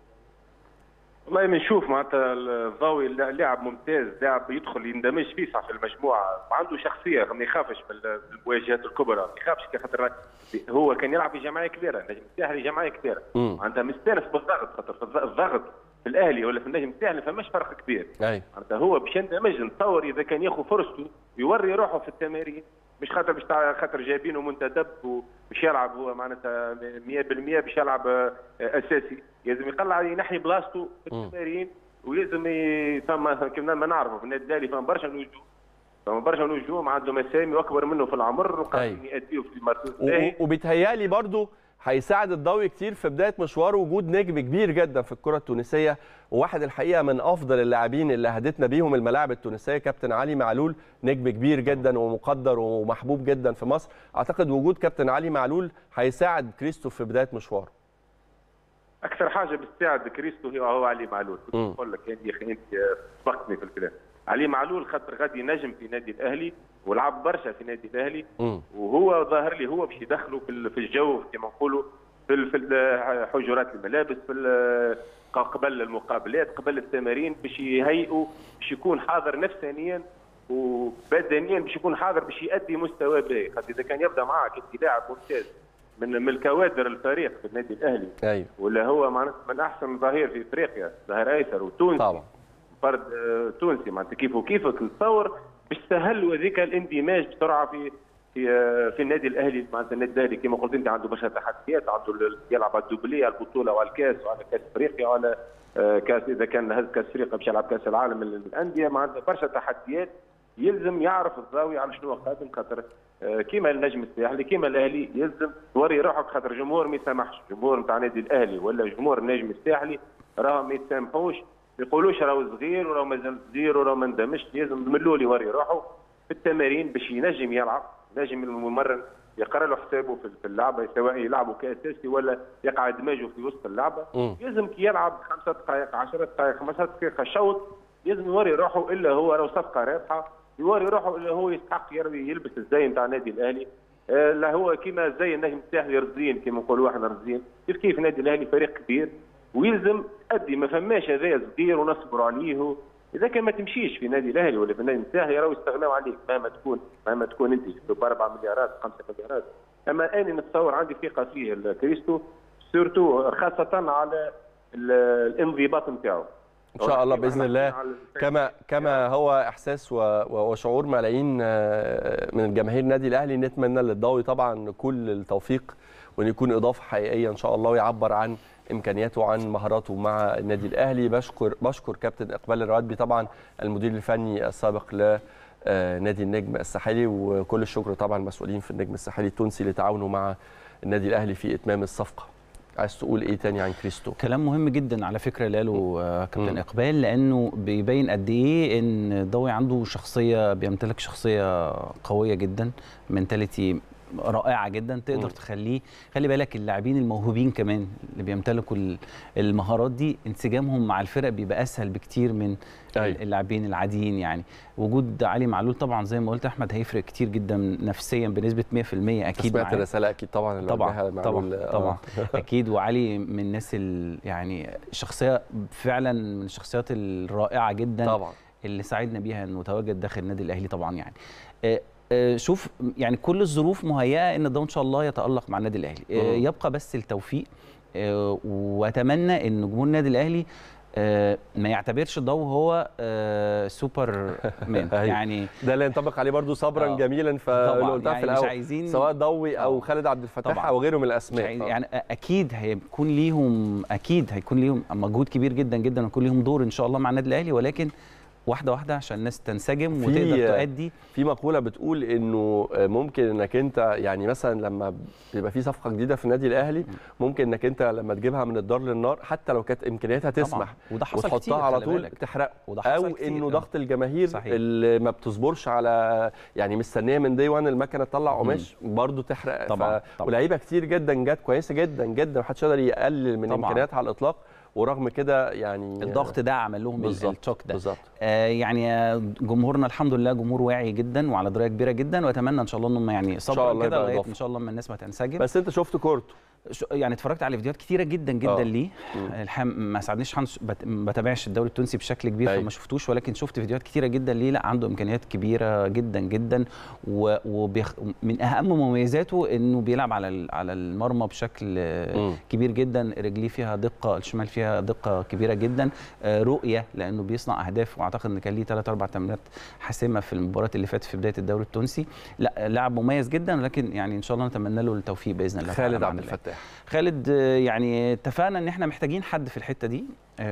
والله بنشوف معناتها الضوي لاعب ممتاز لاعب يدخل يندمج فيه صح في المجموعه وعنده شخصيه ما يخافش من المواجهات الكبرى ما يخافش خاطر هو كان يلعب في جمعيه كبيره نجم الساحلي جمعيه كبيره مم. معناتها مستانس بالضغط خاطر في الض- الضغط في الاهلي ولا في النجم الساحلي فماش فرق كبير ايوه معناتها هو باش يندمج نتصور اذا كان ياخذ فرصته يوري روحه في التمارين مش خاطر باش تاع- خاطر جايبينه منتدب ومش يلعب هو معناتها 100% باش يلعب آه، اساسي لازم يقلع ينحي بلاصته في مم. التمارين ولازم ي- فما كما ما نعرفوا في النادي الاهلي فما برشا نوجوه فما برشا نوجوه عندهم اسامي اكبر منه في العمر وقاعدين يأديوا في المركز و- و- وبيتهيألي برضو هيساعد الضوي كتير في بدايه مشواره وجود نجم كبير جدا في الكره التونسيه وواحد الحقيقه من افضل اللاعبين اللي هدتنا بيهم الملاعب التونسيه كابتن علي معلول نجم كبير جدا ومقدر ومحبوب جدا في مصر اعتقد وجود كابتن علي معلول هيساعد كريستو في بدايه مشواره اكثر حاجه بتساعد كريستو هو هو علي معلول كنت مم. نقول لك يا اخي انت سبقتني في الكلام علي معلول خاطر غادي نجم في نادي الاهلي ولعب برشا في نادي الاهلي مم. وهو ظاهر لي هو باش يدخلوا في ال- في الجو كما نقولوا في ال- في ال- حجرات الملابس في ال- قبل المقابلات قبل التمارين باش يهيئوا باش يكون حاضر نفسانيا وبدنيا باش يكون حاضر باش يؤدي مستوى باهي خاطر اذا كان يبدا معك انت لاعب ممتاز من من الكوادر الفريق في النادي الاهلي ايوه ولا هو معناتها من احسن ظهير في افريقيا ظهير ايسر وتونسي طبعا فرد آه، تونسي معناتها كيف وكيفك نتصور باش سهل له هذيك الاندماج بسرعه في في آه، في النادي الاهلي معناتها النادي الاهلي كما قلت انت عنده برشا تحديات عنده ال- يلعب على الدوبلي على البطوله وعلى الكاس وعلى كاس افريقيا وعلى آه، كاس اذا كان هز كاس افريقيا باش يلعب كاس العالم للانديه معناتها برشا تحديات يلزم يعرف الزاويه على شنو قادم خاطر آه، كيما النجم الساحلي كيما الاهلي يلزم توري روحك خاطر الجمهور ما يسامحش الجمهور نتاع النادي الاهلي ولا جمهور النجم الساحلي راهم ما يتسامحوش ما يقولوش راهو صغير وراهو مازال صغير وراهو ما ندمش لازم من الاول يوري روحه في التمارين باش ينجم يلعب ينجم الممرن يقرا له حسابه في في اللعبه سواء يلعبوا كاساسي ولا يقع دماغه في وسط اللعبه مم. لازم كي يلعب خمسة دقائق 10 دقائق 15 دقيقه شوط لازم يوري روحه الا هو راهو صفقه رابحه يوري روحه الا هو يستحق يربي يلبس الزي نتاع النادي الاهلي آه، لا هو كيما زي النجم الساحلي رزين كيما نقولوا احنا رزين كيف كيف النادي الاهلي فريق كبير ويلزم ادي ما فماش هذايا صغير ونصبروا عليه اذا كان ما تمشيش في النادي الاهلي ولا في النادي الساحلي راهو يستغناو عليك مهما تكون مهما تكون انت ب 4 مليارات 5 مليارات اما اني نتصور عندي ثقه فيه الكريستو سورتو خاصه على ال- الانضباط نتاعو ان شاء الله باذن الله كما كما هو احساس و- و- وشعور ملايين آه، من جماهير النادي الاهلي نتمنى للضوي طبعا كل التوفيق وان يكون اضافه حقيقيه ان شاء الله ويعبر عن امكانياته وعن مهاراته مع النادي الاهلي بشكر بشكر كابتن اقبال الرواتبي طبعا المدير الفني السابق ل آه، نادي النجم الساحلي وكل الشكر طبعا المسؤولين في النجم الساحلي التونسي اللي تعاونوا مع النادي الاهلي في اتمام الصفقه عايز تقول ايه تاني عن كريستو كلام مهم جدا على فكره اللي قاله آه، كابتن مم. اقبال لانه بيبين قد ايه ان ضوي عنده شخصيه بيمتلك شخصيه قويه جدا منتاليتي رائعه جدا تقدر مم. تخليه خلي بالك اللاعبين الموهوبين كمان اللي بيمتلكوا ال- المهارات دي انسجامهم مع الفرق بيبقى اسهل بكتير من أيوة. اللاعبين العاديين يعني وجود علي معلول طبعا زي ما قلت احمد هيفرق كتير جدا نفسيا بنسبه 100% اكيد سمعت معاه. الرساله اكيد طبعا اللي وجهها طبعا معلول. طبعا آه. طبعا اكيد وعلي من الناس ال يعني شخصيه فعلا من الشخصيات الرائعه جدا طبعا اللي ساعدنا بيها انه تواجد داخل النادي الاهلي طبعا يعني آه، آه، شوف يعني كل الظروف مهيئه ان ده ان شاء الله يتالق مع النادي الاهلي آه، مم. يبقى بس التوفيق آه، واتمنى ان جمهور النادي الاهلي آه، ما يعتبرش ضو هو آه، سوبر مان أيوة. يعني ده اللي ينطبق عليه برضو صبرا آه. جميلا فاللي طبعا قلتها يعني في مش الاول عايزين سواء ضوي او آه. خالد عبد الفتاح طبعاً. او غيره من مش الاسماء عايز- آه. يعني اكيد هيكون ليهم اكيد هيكون ليهم مجهود كبير جدا جدا ويكون ليهم دور ان شاء الله مع النادي الاهلي ولكن واحده واحده عشان الناس تنسجم في- وتقدر تؤدي في مقوله بتقول انه ممكن انك انت يعني مثلا لما بيبقى في صفقه جديده في النادي الاهلي ممكن انك انت لما تجيبها من الدار للنار حتى لو كانت امكانياتها طبعاً. تسمح وده حصل وتحطها كتير على خلي طول بالك. تحرقه وده او حصل كتير. انه آه. ضغط الجماهير صحيح. اللي ما بتصبرش على يعني مستنيه من دي وان المكنه تطلع قماش برضه تحرق طبعاً، ف... طبعاً. ولاعيبه كتير جدا جت كويسه جدا جدا محدش يقدر يقلل من طبعاً. امكانياتها على الاطلاق ورغم كده يعني الضغط ده عمل لهم ال- بالظبط الشوك ده بالظبط آه يعني آه، جمهورنا الحمد لله جمهور واعي جدا وعلى درايه كبيره جدا واتمنى ان شاء الله انهم يعني صبرا الله كده يبقى لغايه إضافة. ان شاء الله اما الناس ما تنسجم بس انت شفت كورته شو- يعني اتفرجت على فيديوهات كتيره جدا جدا آه. ليه مم. الحقيقه ما ساعدنيش حنش بت- ما بتابعش الدوري التونسي بشكل كبير أيوة. فما شفتوش ولكن شفت فيديوهات كتيره جدا ليه لا عنده امكانيات كبيره جدا جدا و- وبيخ... من اهم مميزاته انه بيلعب على ال- على المرمى بشكل آه، مم. كبير جدا رجليه فيها دقه الشمال فيها دقه كبيره جدا آه، رؤيه لانه بيصنع اهداف واعتقد ان كان ليه ثلاث اربع تمريرات حاسمه في المباريات اللي فاتت في بدايه الدوري التونسي لا لاعب مميز جدا لكن يعني ان شاء الله نتمنى له التوفيق باذن الله تعالى خالد مع عبد النادي. الفتاح خالد آه، يعني اتفقنا ان احنا محتاجين حد في الحته دي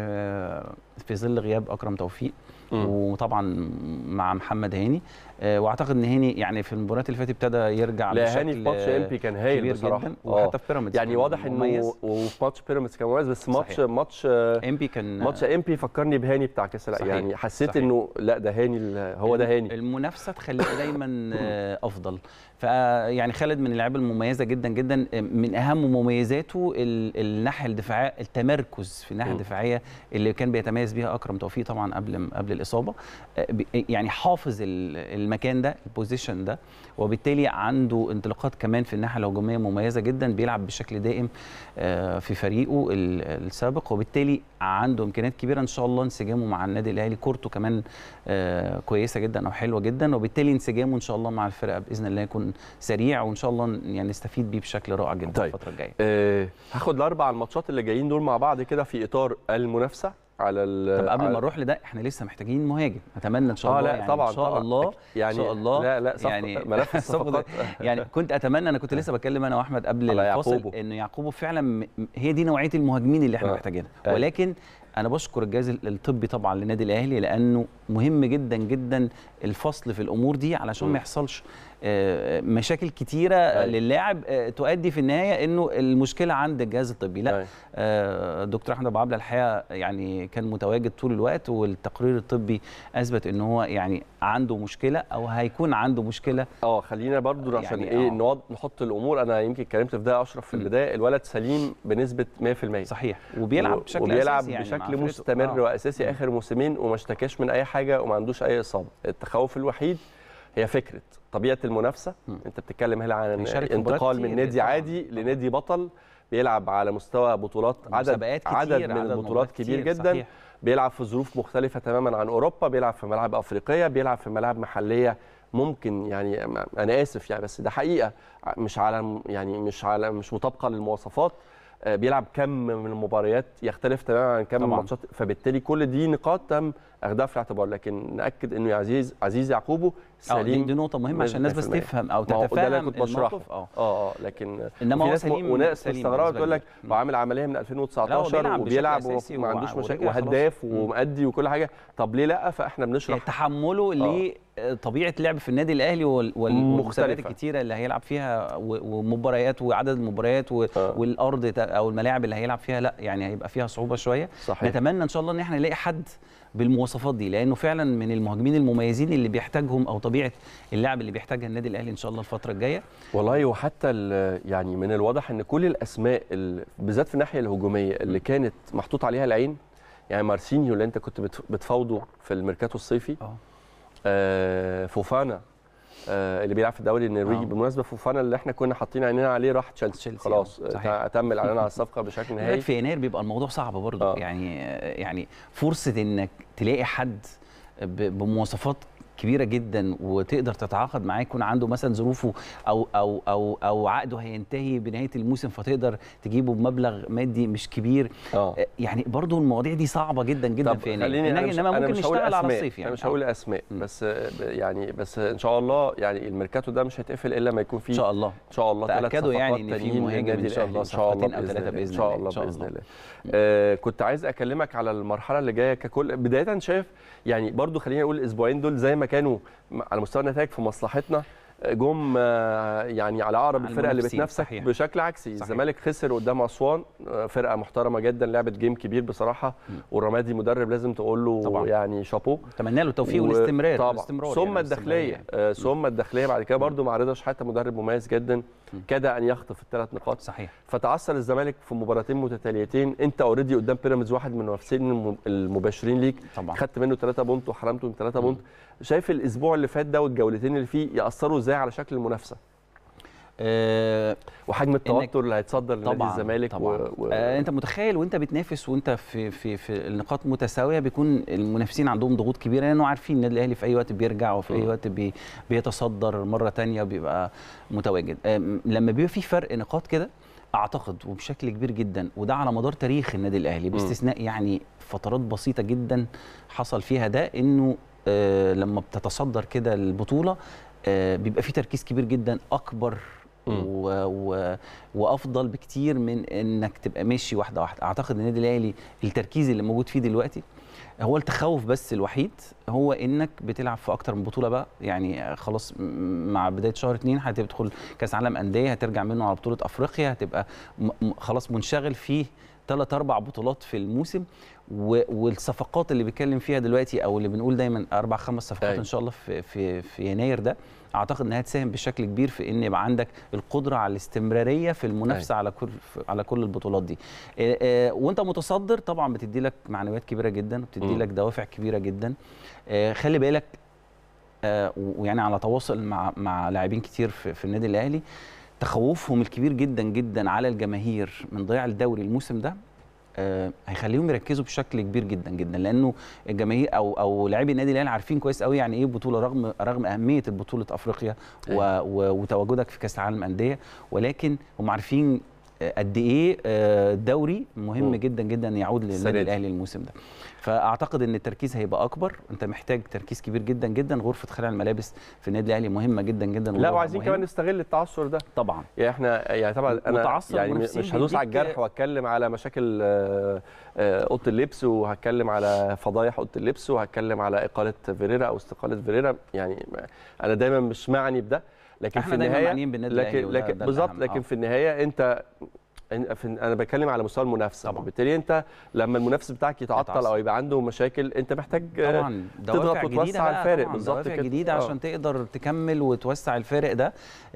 آه، في ظل غياب اكرم توفيق مم. وطبعا مع محمد هاني آه، واعتقد ان هاني يعني في المباريات اللي فاتت ابتدى يرجع لا هاني بشكل في ماتش آه، امبي كان هايل كبير بصراحه جدا آه. وحتى في بيراميدز يعني كان واضح مميز. انه وفي ماتش بيراميدز كان مميز بس ماتش صحيح. ماتش آه، امبي كان ماتش امبي فكرني بهاني بتاع كاس العالم صحيح. يعني حسيت صحيح. انه لا ده هاني ال- هو ده هاني المنافسه تخليك دايما آه، افضل فيعني خالد من اللعيبه المميزه جدا جدا آه، من اهم مميزاته ال- الناحيه الدفاعيه التمركز في الناحيه م. الدفاعيه اللي كان بيتميز بيها اكرم توفيق طبعا قبل قبل الاصابه آه، بي- يعني حافظ ال- المكان ده البوزيشن ده وبالتالي عنده انطلاقات كمان في الناحيه الهجوميه مميزه جدا بيلعب بشكل دائم آه، في فريقه ال- السابق وبالتالي عنده امكانيات كبيره ان شاء الله انسجامه مع النادي الاهلي كورته كمان آه، كويسه جدا او حلوه جدا وبالتالي انسجامه ان شاء الله مع الفرقه باذن الله يكون سريع وان شاء الله يعني نستفيد بيه بشكل رائع جدا طيب. الفتره الجايه آه هاخد الاربع الماتشات اللي جايين دول مع بعض كده في اطار المنافسه على ال طب قبل على- ما نروح لده احنا لسه محتاجين مهاجم اتمنى ان شاء اه الله لا يعني طبعا ان شاء طبعا الله يعني ان شاء الله لا لا صفقة يعني ملف الصفقة الصفقات يعني كنت اتمنى انا كنت لسه بتكلم انا واحمد قبل على الفاصل يعقوبو. انه يعقوبو فعلا م- هي دي نوعيه المهاجمين اللي احنا آه. محتاجينها أيوة. ولكن انا بشكر الجهاز الطبي طبعا للنادي الاهلي لانه مهم جدا جدا الفصل في الامور دي علشان م. ما يحصلش آه، مشاكل كتيره أيوة. للاعب آه، تؤدي في النهايه انه المشكله عند الجهاز الطبي لا أيوة. آه، دكتور احمد ابو عبله الحقيقه يعني كان متواجد طول الوقت والتقرير الطبي اثبت ان هو يعني عنده مشكله او هيكون عنده مشكله اه خلينا برضو عشان يعني ايه آه. نوض نحط الامور انا يمكن اتكلمت في ده اشرف في م. البدايه الولد سليم بنسبه 100% صحيح وبيلعب و- بشكل وبيلعب أساسي يعني مع بشكل فرقته. مستمر آه. واساسي مم. اخر موسمين وما اشتكاش من اي حاجه وما عندوش اي اصابه التخوف الوحيد هي فكره طبيعه المنافسه مم. انت بتتكلم هنا عن هيشارك في مباريات انتقال من كتير نادي طبعاً. عادي لنادي بطل بيلعب على مستوى بطولات عدد مسابقات كتير عدد من عدد البطولات مباريات كبير كتير، جدا صحيح. بيلعب في ظروف مختلفه تماما عن اوروبا بيلعب في ملاعب افريقيه بيلعب في ملاعب محليه ممكن يعني انا اسف يعني بس ده حقيقه مش على يعني مش على مش مطابقه للمواصفات آه، بيلعب كم من المباريات يختلف تماما عن كم من طبعاً. الماتشات فبالتالي كل دي نقاط تم اخذها في الاعتبار لكن ناكد انه يا عزيز عزيز يعقوبو اه دي, سليم دي نقطه مهمه عشان الناس بس 100%. تفهم او ما هو ده اللي تتفاهم كنت بشرحه. الموقف اه اه اه لكن إنما وفي هو ناس سليم- وناس سليم مستغربه بنسبة تقول لك كبيرة. وعامل عمليه من لا، هو 2019 بيلعب بشكل وبيلعب أساسي وما وع- عندوش مشاكل ورجع خلاص. وهداف مم. ومأدي وكل حاجه طب ليه لا فاحنا يعني بنشرح تحمله آه. لطبيعه اللعب في النادي الاهلي وال- والمسابقات مختلفة. الكتيره اللي هيلعب فيها و- ومباريات وعدد المباريات و- آه. والارض تا- او الملاعب اللي هيلعب فيها لا يعني هيبقى فيها صعوبه شويه صحيح نتمنى ان شاء الله ان احنا نلاقي حد بالمواصفات دي لانه فعلا من المهاجمين المميزين اللي بيحتاجهم او طبيعه اللعب اللي بيحتاجها النادي الاهلي ان شاء الله الفتره الجايه والله وحتى ال- يعني من الواضح ان كل الاسماء ال- بالذات في الناحيه الهجوميه اللي كانت محطوط عليها العين يعني مارسينيو اللي انت كنت بت- بتفاوضه في الميركاتو الصيفي اه آه فوفانا آه اللي بيلعب في الدوري النرويجي آه. بالمناسبه فوفانا اللي احنا كنا حاطين عينينا عليه راح تشيلسي تشيلسي، خلاص آه، صحيح. آه، تم الاعلان على الصفقه بشكل نهائي في يناير بيبقى الموضوع صعب برضه آه. يعني يعني فرصه انك تلاقي حد ب- بمواصفات كبيره جدا وتقدر تتعاقد معاه يكون عنده مثلا ظروفه او او او او عقده هينتهي بنهايه الموسم فتقدر تجيبه بمبلغ مادي مش كبير اه يعني برضو المواضيع دي صعبه جدا جدا طب في يناير خليني انا إنما- مش, انما أنا ممكن مش هقول نشتغل على أسماء. الصيف يعني انا مش آه. هقول اسماء مم. بس ب- يعني بس ان شاء الله يعني الميركاتو ده مش هيتقفل الا ما يكون ان فيه شاء الله ان شاء الله ثلاث تأكدوا صفقات يعني إن في تانيين مهاجم للنادي إن شاء الأهلي. الله، ان شاء الله صفقتين أو ثلاثة باذن بإذن ان شاء الله، الله إن شاء باذن الله. الله آه كنت عايز اكلمك على المرحله اللي جايه ككل بدايه شايف يعني برضو خليني اقول الاسبوعين دول زي ما كانوا م- على مستوى النتائج في مصلحتنا آه، جم آه، يعني على اقرب على الفرقه اللي المنافسين، بتنافسك صحيح. بشكل عكسي صحيح. الزمالك خسر قدام اسوان آه، فرقه محترمه جدا لعبت جيم كبير بصراحه والرمادي مدرب لازم تقول له طبعاً. يعني شابوه اتمنى له التوفيق و- والاستمرار طبعا والاستمرار ثم يعني الداخليه يعني. آه، ثم الداخليه بعد كده برضو مع رضا شحاته مدرب مميز جدا كاد ان يخطف الثلاث نقاط صحيح فتعثر الزمالك في مباراتين متتاليتين انت اوريدي قدام بيراميدز واحد من المنافسين الم- المباشرين ليك طبعا خدت منه 3 بونت وحرمته من 3 بونت شايف الاسبوع اللي فات ده والجولتين اللي فيه ياثروا ازاي على شكل المنافسه آه وحجم التوتر اللي هيتصدر لنادي طبعا الزمالك طبعا و... و... آه انت متخيل وانت بتنافس وانت في في في النقاط متساويه بيكون المنافسين عندهم ضغوط كبيره لانه عارفين النادي الاهلي في اي وقت بيرجع وفي اي م. وقت بي بيتصدر مره تانية وبيبقى متواجد آه لما بيبقى في فرق نقاط كده اعتقد وبشكل كبير جدا وده على مدار تاريخ النادي الاهلي باستثناء يعني فترات بسيطه جدا حصل فيها ده انه آه لما بتتصدر كده البطوله آه بيبقى في تركيز كبير جدا اكبر مم. و... و... وافضل بكتير من انك تبقى ماشي واحده واحده اعتقد النادي الاهلي التركيز اللي موجود فيه دلوقتي هو التخوف بس الوحيد هو انك بتلعب في اكتر من بطوله بقى يعني خلاص م- مع بدايه شهر اتنين هتدخل كاس عالم انديه هترجع منه على بطوله افريقيا هتبقى م- م- خلاص منشغل فيه ثلاث اربع بطولات في الموسم و... والصفقات اللي بيتكلم فيها دلوقتي او اللي بنقول دايما اربع خمس صفقات أيوة. ان شاء الله في في في يناير ده اعتقد انها تساهم بشكل كبير في ان يبقى عندك القدره على الاستمراريه في المنافسه على كل على كل البطولات دي آه، آه، وانت متصدر طبعا بتدي لك معنويات كبيره جدا وبتدي مم. لك دوافع كبيره جدا آه، خلي بالك آه، ويعني على تواصل مع مع لاعبين كتير في, في النادي الاهلي تخوفهم الكبير جدا جدا على الجماهير من ضياع الدوري الموسم ده آه، هيخليهم يركزوا بشكل كبير جدا جدا لانه الجماهير او او لاعبي النادي الاهلي عارفين كويس قوي يعني ايه بطوله رغم رغم اهميه بطوله افريقيا و و وتواجدك في كاس العالم انديه ولكن هم عارفين آه، قد ايه آه، الدوري مهم مم. جدا جدا يعود السنة للنادي دي. الاهلي الموسم ده فاعتقد ان التركيز هيبقى اكبر انت محتاج تركيز كبير جدا جدا غرفه خلع الملابس في النادي الاهلي مهمه جدا جدا لا ودورها وعايزين مهم. كمان نستغل التعثر ده طبعا يعني احنا يعني طبعا انا متعصب يعني المنافسين مش هدوس على بيديك- الجرح وهتكلم على مشاكل آه، آه، اوضه اللبس وهتكلم على فضايح اوضه اللبس وهتكلم على اقاله فيريرا او استقاله فيريرا يعني انا دايما مش معني بده لكن احنا في دايما النهايه معنيين بالنادي الاهلي لكن وده- لكن ده بالظبط الأهم. لكن آه. في النهايه انت إن- في- انا بتكلم على مستوى المنافسه طبعاً. وبالتالي انت لما المنافس بتاعك يتعطل يتعصب. او يبقى عنده مشاكل انت محتاج آه، طبعا تضغط دوافع وتوسع جديدة بقى الفارق طبعاً، بالظبط دوافع كده. جديده آه. عشان تقدر تكمل وتوسع الفارق ده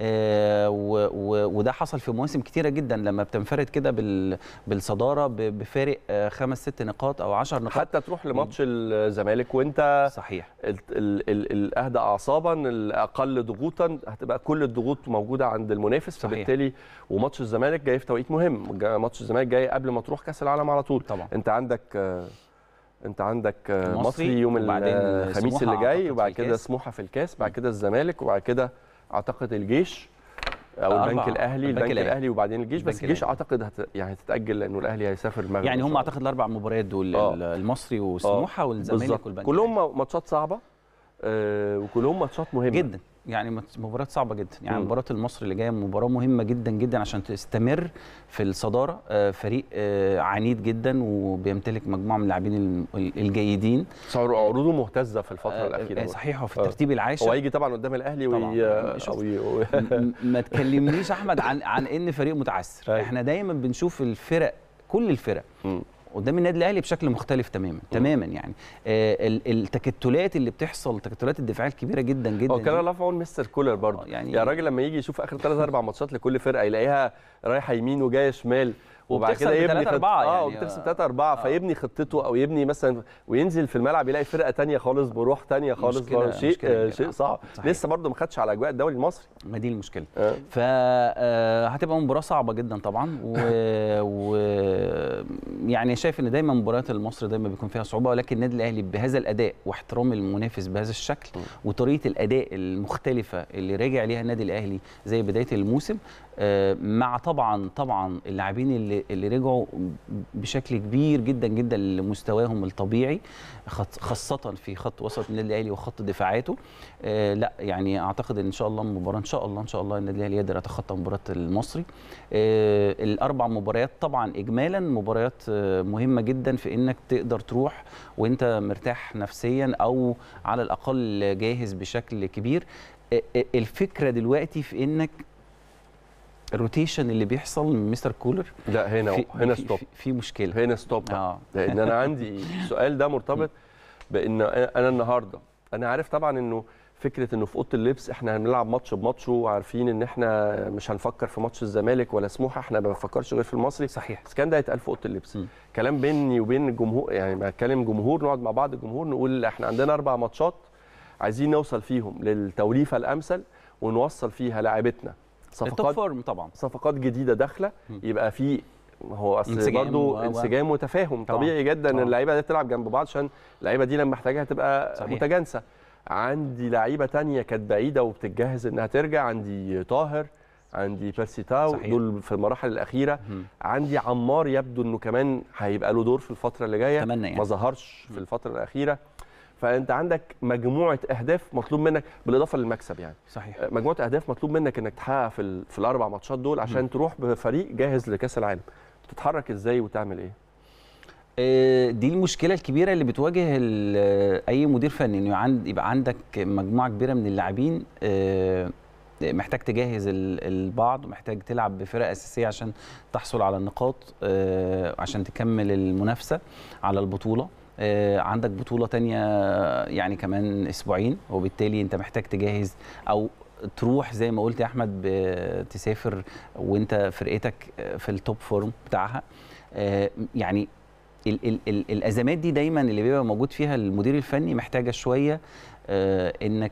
آه و و وده حصل في مواسم كتيره جدا لما بتنفرد كده بال بالصداره ب- بفارق آه خمس ست نقاط او 10 نقاط حتى تروح لماتش الزمالك وانت صحيح ال- ال- ال- الاهدى اعصابا الاقل ضغوطا هتبقى كل الضغوط موجوده عند المنافس صحيح. فبالتالي وماتش الزمالك جاي في توقيت مهم جا- ماتش الزمالك جاي قبل ما تروح كاس العالم على طول طبعا انت عندك آه، انت عندك آه، المصري مصري يوم وبعدين الخميس سموحة اللي جاي أعتقد وبعد في كده الكاس. سموحه في الكاس بعد كده الزمالك وبعد كده اعتقد الجيش او أربعة. البنك الاهلي البنك البنك الأهلي. الاهلي وبعدين الجيش بس البنك الجيش الأهلي. اعتقد هت يعني هتتاجل لانه الاهلي هيسافر المغرب يعني إن هم شاء الله. اعتقد الاربع مباريات دول آه. ال- المصري وسموحه والزمالك بالظبط. والبنك كلهم ماتشات صعبه آه، وكلهم ماتشات مهمه جدا يعني مت- مباراة صعبة جدا يعني مم. مباراة المصري اللي جاية مباراة مهمة جدا جدا عشان تستمر في الصدارة آه، فريق آه، عنيد جدا وبيمتلك مجموعة من اللاعبين الم- الجيدين صار عروضه مهتزه في الفتره آه، الاخيره آه، برضه. صحيح وفي آه. الترتيب هو العاشر هيجي طبعا قدام الاهلي طبعاً. وي... شوف. وي... وي... م- ما تكلمنيش احمد عن عن ان فريق متعثر أيوة. احنا دايما بنشوف الفرق كل الفرق مم. قدام النادي الاهلي بشكل مختلف تماما تماما يعني آه، ال- التكتلات اللي بتحصل تكتلات الدفاعيه الكبيره جدا جدا هو كان دي. الله في عون مستر كولر برضه آه، يعني- يعني يا راجل لما يجي يشوف اخر ثلاث اربع ماتشات لكل فرقه يلاقيها رايحه يمين وجايه شمال وبعد وبتخسر كده يبني بتلاتة خط... أربعة اه يعني. وبتكسب 3 4 آه. فيبني خطته او يبني مثلا وينزل في الملعب يلاقي فرقه تانية خالص بروح تانية خالص مشكلة- برضه شيء مشكلة آه كبيرة. شيء صعب صحيح. لسه برضه ما خدش على اجواء الدوري المصري ما دي المشكله آه. فهتبقى مباراه صعبه جدا طبعا و... و... يعني شايف ان دايما مباريات المصري دايما بيكون فيها صعوبه ولكن النادي الاهلي بهذا الاداء واحترام المنافس بهذا الشكل وطريقه الاداء المختلفه اللي راجع ليها النادي الاهلي زي بدايه الموسم آه، مع طبعا طبعا اللاعبين اللي اللي رجعوا بشكل كبير جدا جدا لمستواهم الطبيعي خط- خاصه في خط وسط النادي الاهلي وخط دفاعاته آه، لا يعني اعتقد ان ان شاء الله المباراه ان شاء الله ان شاء الله النادي الاهلي يقدر يتخطى مباراه المصري آه، الاربع مباريات طبعا اجمالا مباريات آه، مهمه جدا في انك تقدر تروح وانت مرتاح نفسيا او على الاقل جاهز بشكل كبير آه، آه، الفكره دلوقتي في انك الروتيشن اللي بيحصل من مستر كولر لا هنا في هنا في- ستوب في- في مشكله هنا ستوب اه لان انا عندي السؤال ده مرتبط بان انا النهارده انا عارف طبعا انه فكره انه في اوضه اللبس احنا هنلعب ماتش بماتش وعارفين ان احنا مش هنفكر في ماتش الزمالك ولا سموحه احنا ما بنفكرش غير في المصري صحيح بس كان ده هيتقال في اوضه اللبس م. كلام بيني وبين الجمهور يعني بتكلم جمهور نقعد مع بعض الجمهور نقول احنا عندنا اربع ماتشات عايزين نوصل فيهم للتوليفه الامثل ونوصل فيها لاعبتنا التوب صفقات فورم طبعا صفقات جديده داخله م. يبقى في هو اصل انسجام برضه و- و- انسجام وتفاهم طبعاً. طبيعي جدا ان طبعاً. اللعيبه دي تلعب جنب بعض عشان اللعيبه دي لما احتاجها تبقى صحيح. متجانسه عندي لعيبه تانية كانت بعيده وبتتجهز انها ترجع عندي طاهر عندي بيرسي تاو صحيح. دول في المراحل الاخيره مم. عندي عمار يبدو انه كمان هيبقى له دور في الفتره اللي جايه اتمنى يعني ما ظهرش في الفتره الاخيره فانت عندك مجموعه اهداف مطلوب منك بالاضافه للمكسب يعني صحيح مجموعه اهداف مطلوب منك انك تحققها في ال- في الاربع ماتشات دول عشان تروح بفريق جاهز لكاس العالم تتحرك ازاي وتعمل ايه آه، دي المشكله الكبيره اللي بتواجه ال- اي مدير فني انه عند يبقى عندك مجموعه كبيره من اللاعبين آه، محتاج تجهز ال- البعض محتاج تلعب بفرق اساسيه عشان تحصل على النقاط آه، عشان تكمل المنافسه على البطوله آه، عندك بطوله تانية يعني كمان اسبوعين وبالتالي انت محتاج تجهز او تروح زي ما قلت يا احمد ب- تسافر وانت فرقتك في التوب فورم بتاعها آه، يعني ال ال ال الازمات دي دايما اللي بيبقى موجود فيها المدير الفني محتاجه شويه آه انك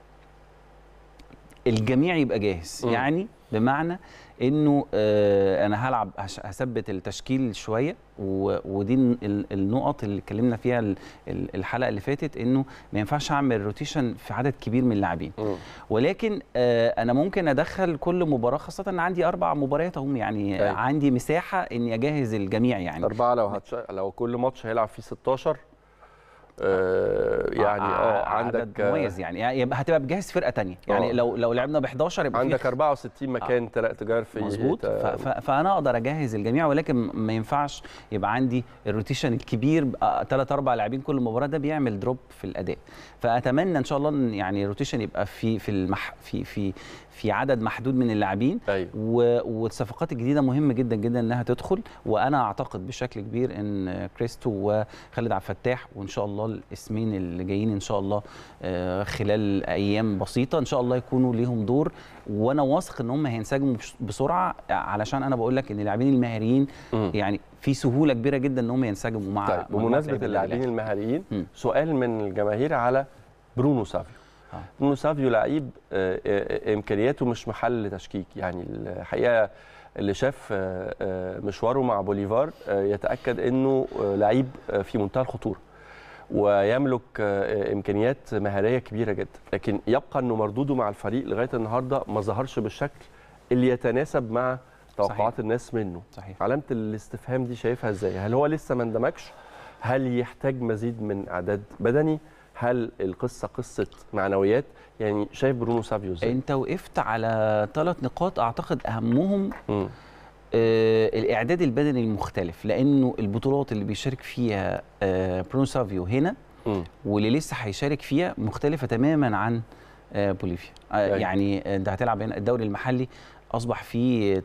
الجميع يبقى جاهز مم. يعني بمعنى انه آه انا هلعب هش- هثبت التشكيل شويه و- ودي ال- ال- النقط اللي اتكلمنا فيها ال- ال- الحلقه اللي فاتت انه ما ينفعش اعمل روتيشن في عدد كبير من اللاعبين ولكن آه انا ممكن ادخل كل مباراه خاصه ان عندي اربع مباريات اهم يعني أيوة. عندي مساحه اني اجهز الجميع يعني أربعة لو هتش... لو كل ماتش هيلعب فيه 16 آه يعني اه عدد عندك آه، مميز يعني يعني يبقى هتبقى بجهز فرقه تانية يعني آه. لو لو لعبنا ب 11 يبقى عندك في 64 مكان تلا- تجار في مظبوط ت- ف- ف- فانا اقدر اجهز الجميع ولكن ما ينفعش يبقى عندي الروتيشن الكبير ثلاث اربع لاعبين كل مباراه ده بيعمل دروب في الاداء فاتمنى ان شاء الله ان يعني الروتيشن يبقى في في المح في في في عدد محدود من اللاعبين ايوه و- والصفقات الجديده مهم جدا جدا انها تدخل وانا اعتقد بشكل كبير ان كريستو وخالد عبد الفتاح وان شاء الله الاسمين اللي جايين ان شاء الله آه، خلال ايام بسيطه ان شاء الله يكونوا ليهم دور وانا واثق ان هم هينسجموا بش- بسرعه علشان انا بقول لك ان اللاعبين المهاريين مم. يعني في سهوله كبيره جدا ان هم ينسجموا مع طيب مجموعة بمناسبه لعيبة اللاعبين الأهلي. المهاريين مم. سؤال من الجماهير على برونو سافيو آه. برونو سافيو لعيب آه، آه، امكانياته مش محل تشكيك يعني الحقيقه اللي شاف آه، آه، مشواره مع بوليفار آه، يتاكد انه آه، لعيب آه، في منتهى الخطوره ويملك آه، امكانيات مهاريه كبيره جدا لكن يبقى انه مردوده مع الفريق لغايه النهارده ما ظهرش بالشكل اللي يتناسب مع توقعات الناس منه صحيح علامه الاستفهام دي شايفها ازاي هل هو لسه ما اندمجش هل يحتاج مزيد من اعداد بدني هل القصه قصه معنويات يعني شايف برونو سافيو ازاي انت وقفت على ثلاث نقاط اعتقد اهمهم مم. آه، الاعداد البدني المختلف لانه البطولات اللي بيشارك فيها آه، برونو سافيو هنا مم. واللي لسه هيشارك فيها مختلفه تماما عن آه، بوليفيا آه، أيوة. يعني انت هتلعب هنا الدوري المحلي اصبح فيه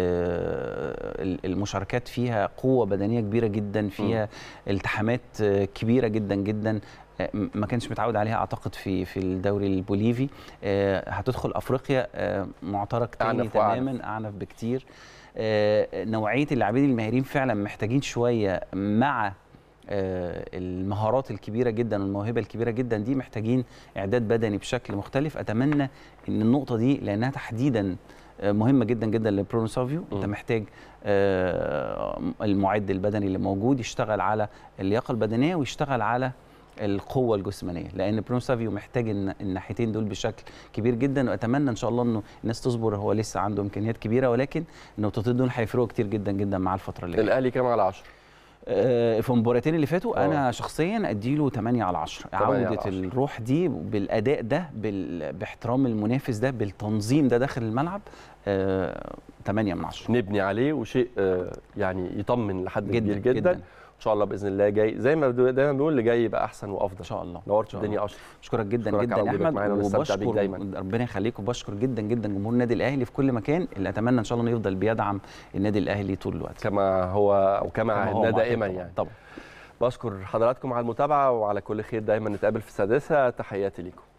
آه، المشاركات فيها قوه بدنيه كبيره جدا فيها التحامات آه، كبيره جدا جدا آه، م- ما كانش متعود عليها اعتقد في في الدوري البوليفي آه، هتدخل افريقيا آه، معترك تاني أعنف وأعنف. تماما اعنف بكتير آه، نوعيه اللاعبين الماهرين فعلا محتاجين شويه مع آه، المهارات الكبيره جدا والموهبه الكبيره جدا دي محتاجين اعداد بدني بشكل مختلف اتمنى ان النقطه دي لانها تحديدا آه، مهمه جدا جدا لبرونو سافيو انت مم. محتاج آه، المعد البدني اللي موجود يشتغل على اللياقه البدنيه ويشتغل على القوه الجسمانيه لان برونو سافيو محتاج الن- الناحيتين دول بشكل كبير جدا واتمنى ان شاء الله انه الناس تصبر هو لسه عنده امكانيات كبيره ولكن النقطتين دول هيفرقوا كتير جدا جدا مع الفتره اللي جايه الاهلي كام على 10 آه، في المباراتين اللي فاتوا آه. انا شخصيا اديله 8 على 10 8 على عوده 10. الروح دي بالاداء ده بال... باحترام المنافس ده بالتنظيم ده داخل الملعب آه، 8 من 10 نبني عليه وشيء آه، يعني يطمن لحد جداً، كبير جدا, جداً. ان شاء الله باذن الله جاي زي ما بدو- دايما بنقول اللي جاي يبقى احسن وافضل ان شاء الله نورت إن شاء الدنيا الله. اشرف اشكرك جدا أشكرك جدا على يا وجودك احمد معانا ونستمتع بيك وبشكر دايماً. ربنا يخليك وبشكر جدا جدا جمهور النادي الاهلي في كل مكان اللي اتمنى ان شاء الله انه يفضل بيدعم النادي الاهلي طول الوقت كما هو وكما كما هو عهدنا معتاد دائما طبعاً. يعني طبعا بشكر حضراتكم على المتابعه وعلى كل خير دايما نتقابل في السادسه تحياتي ليكم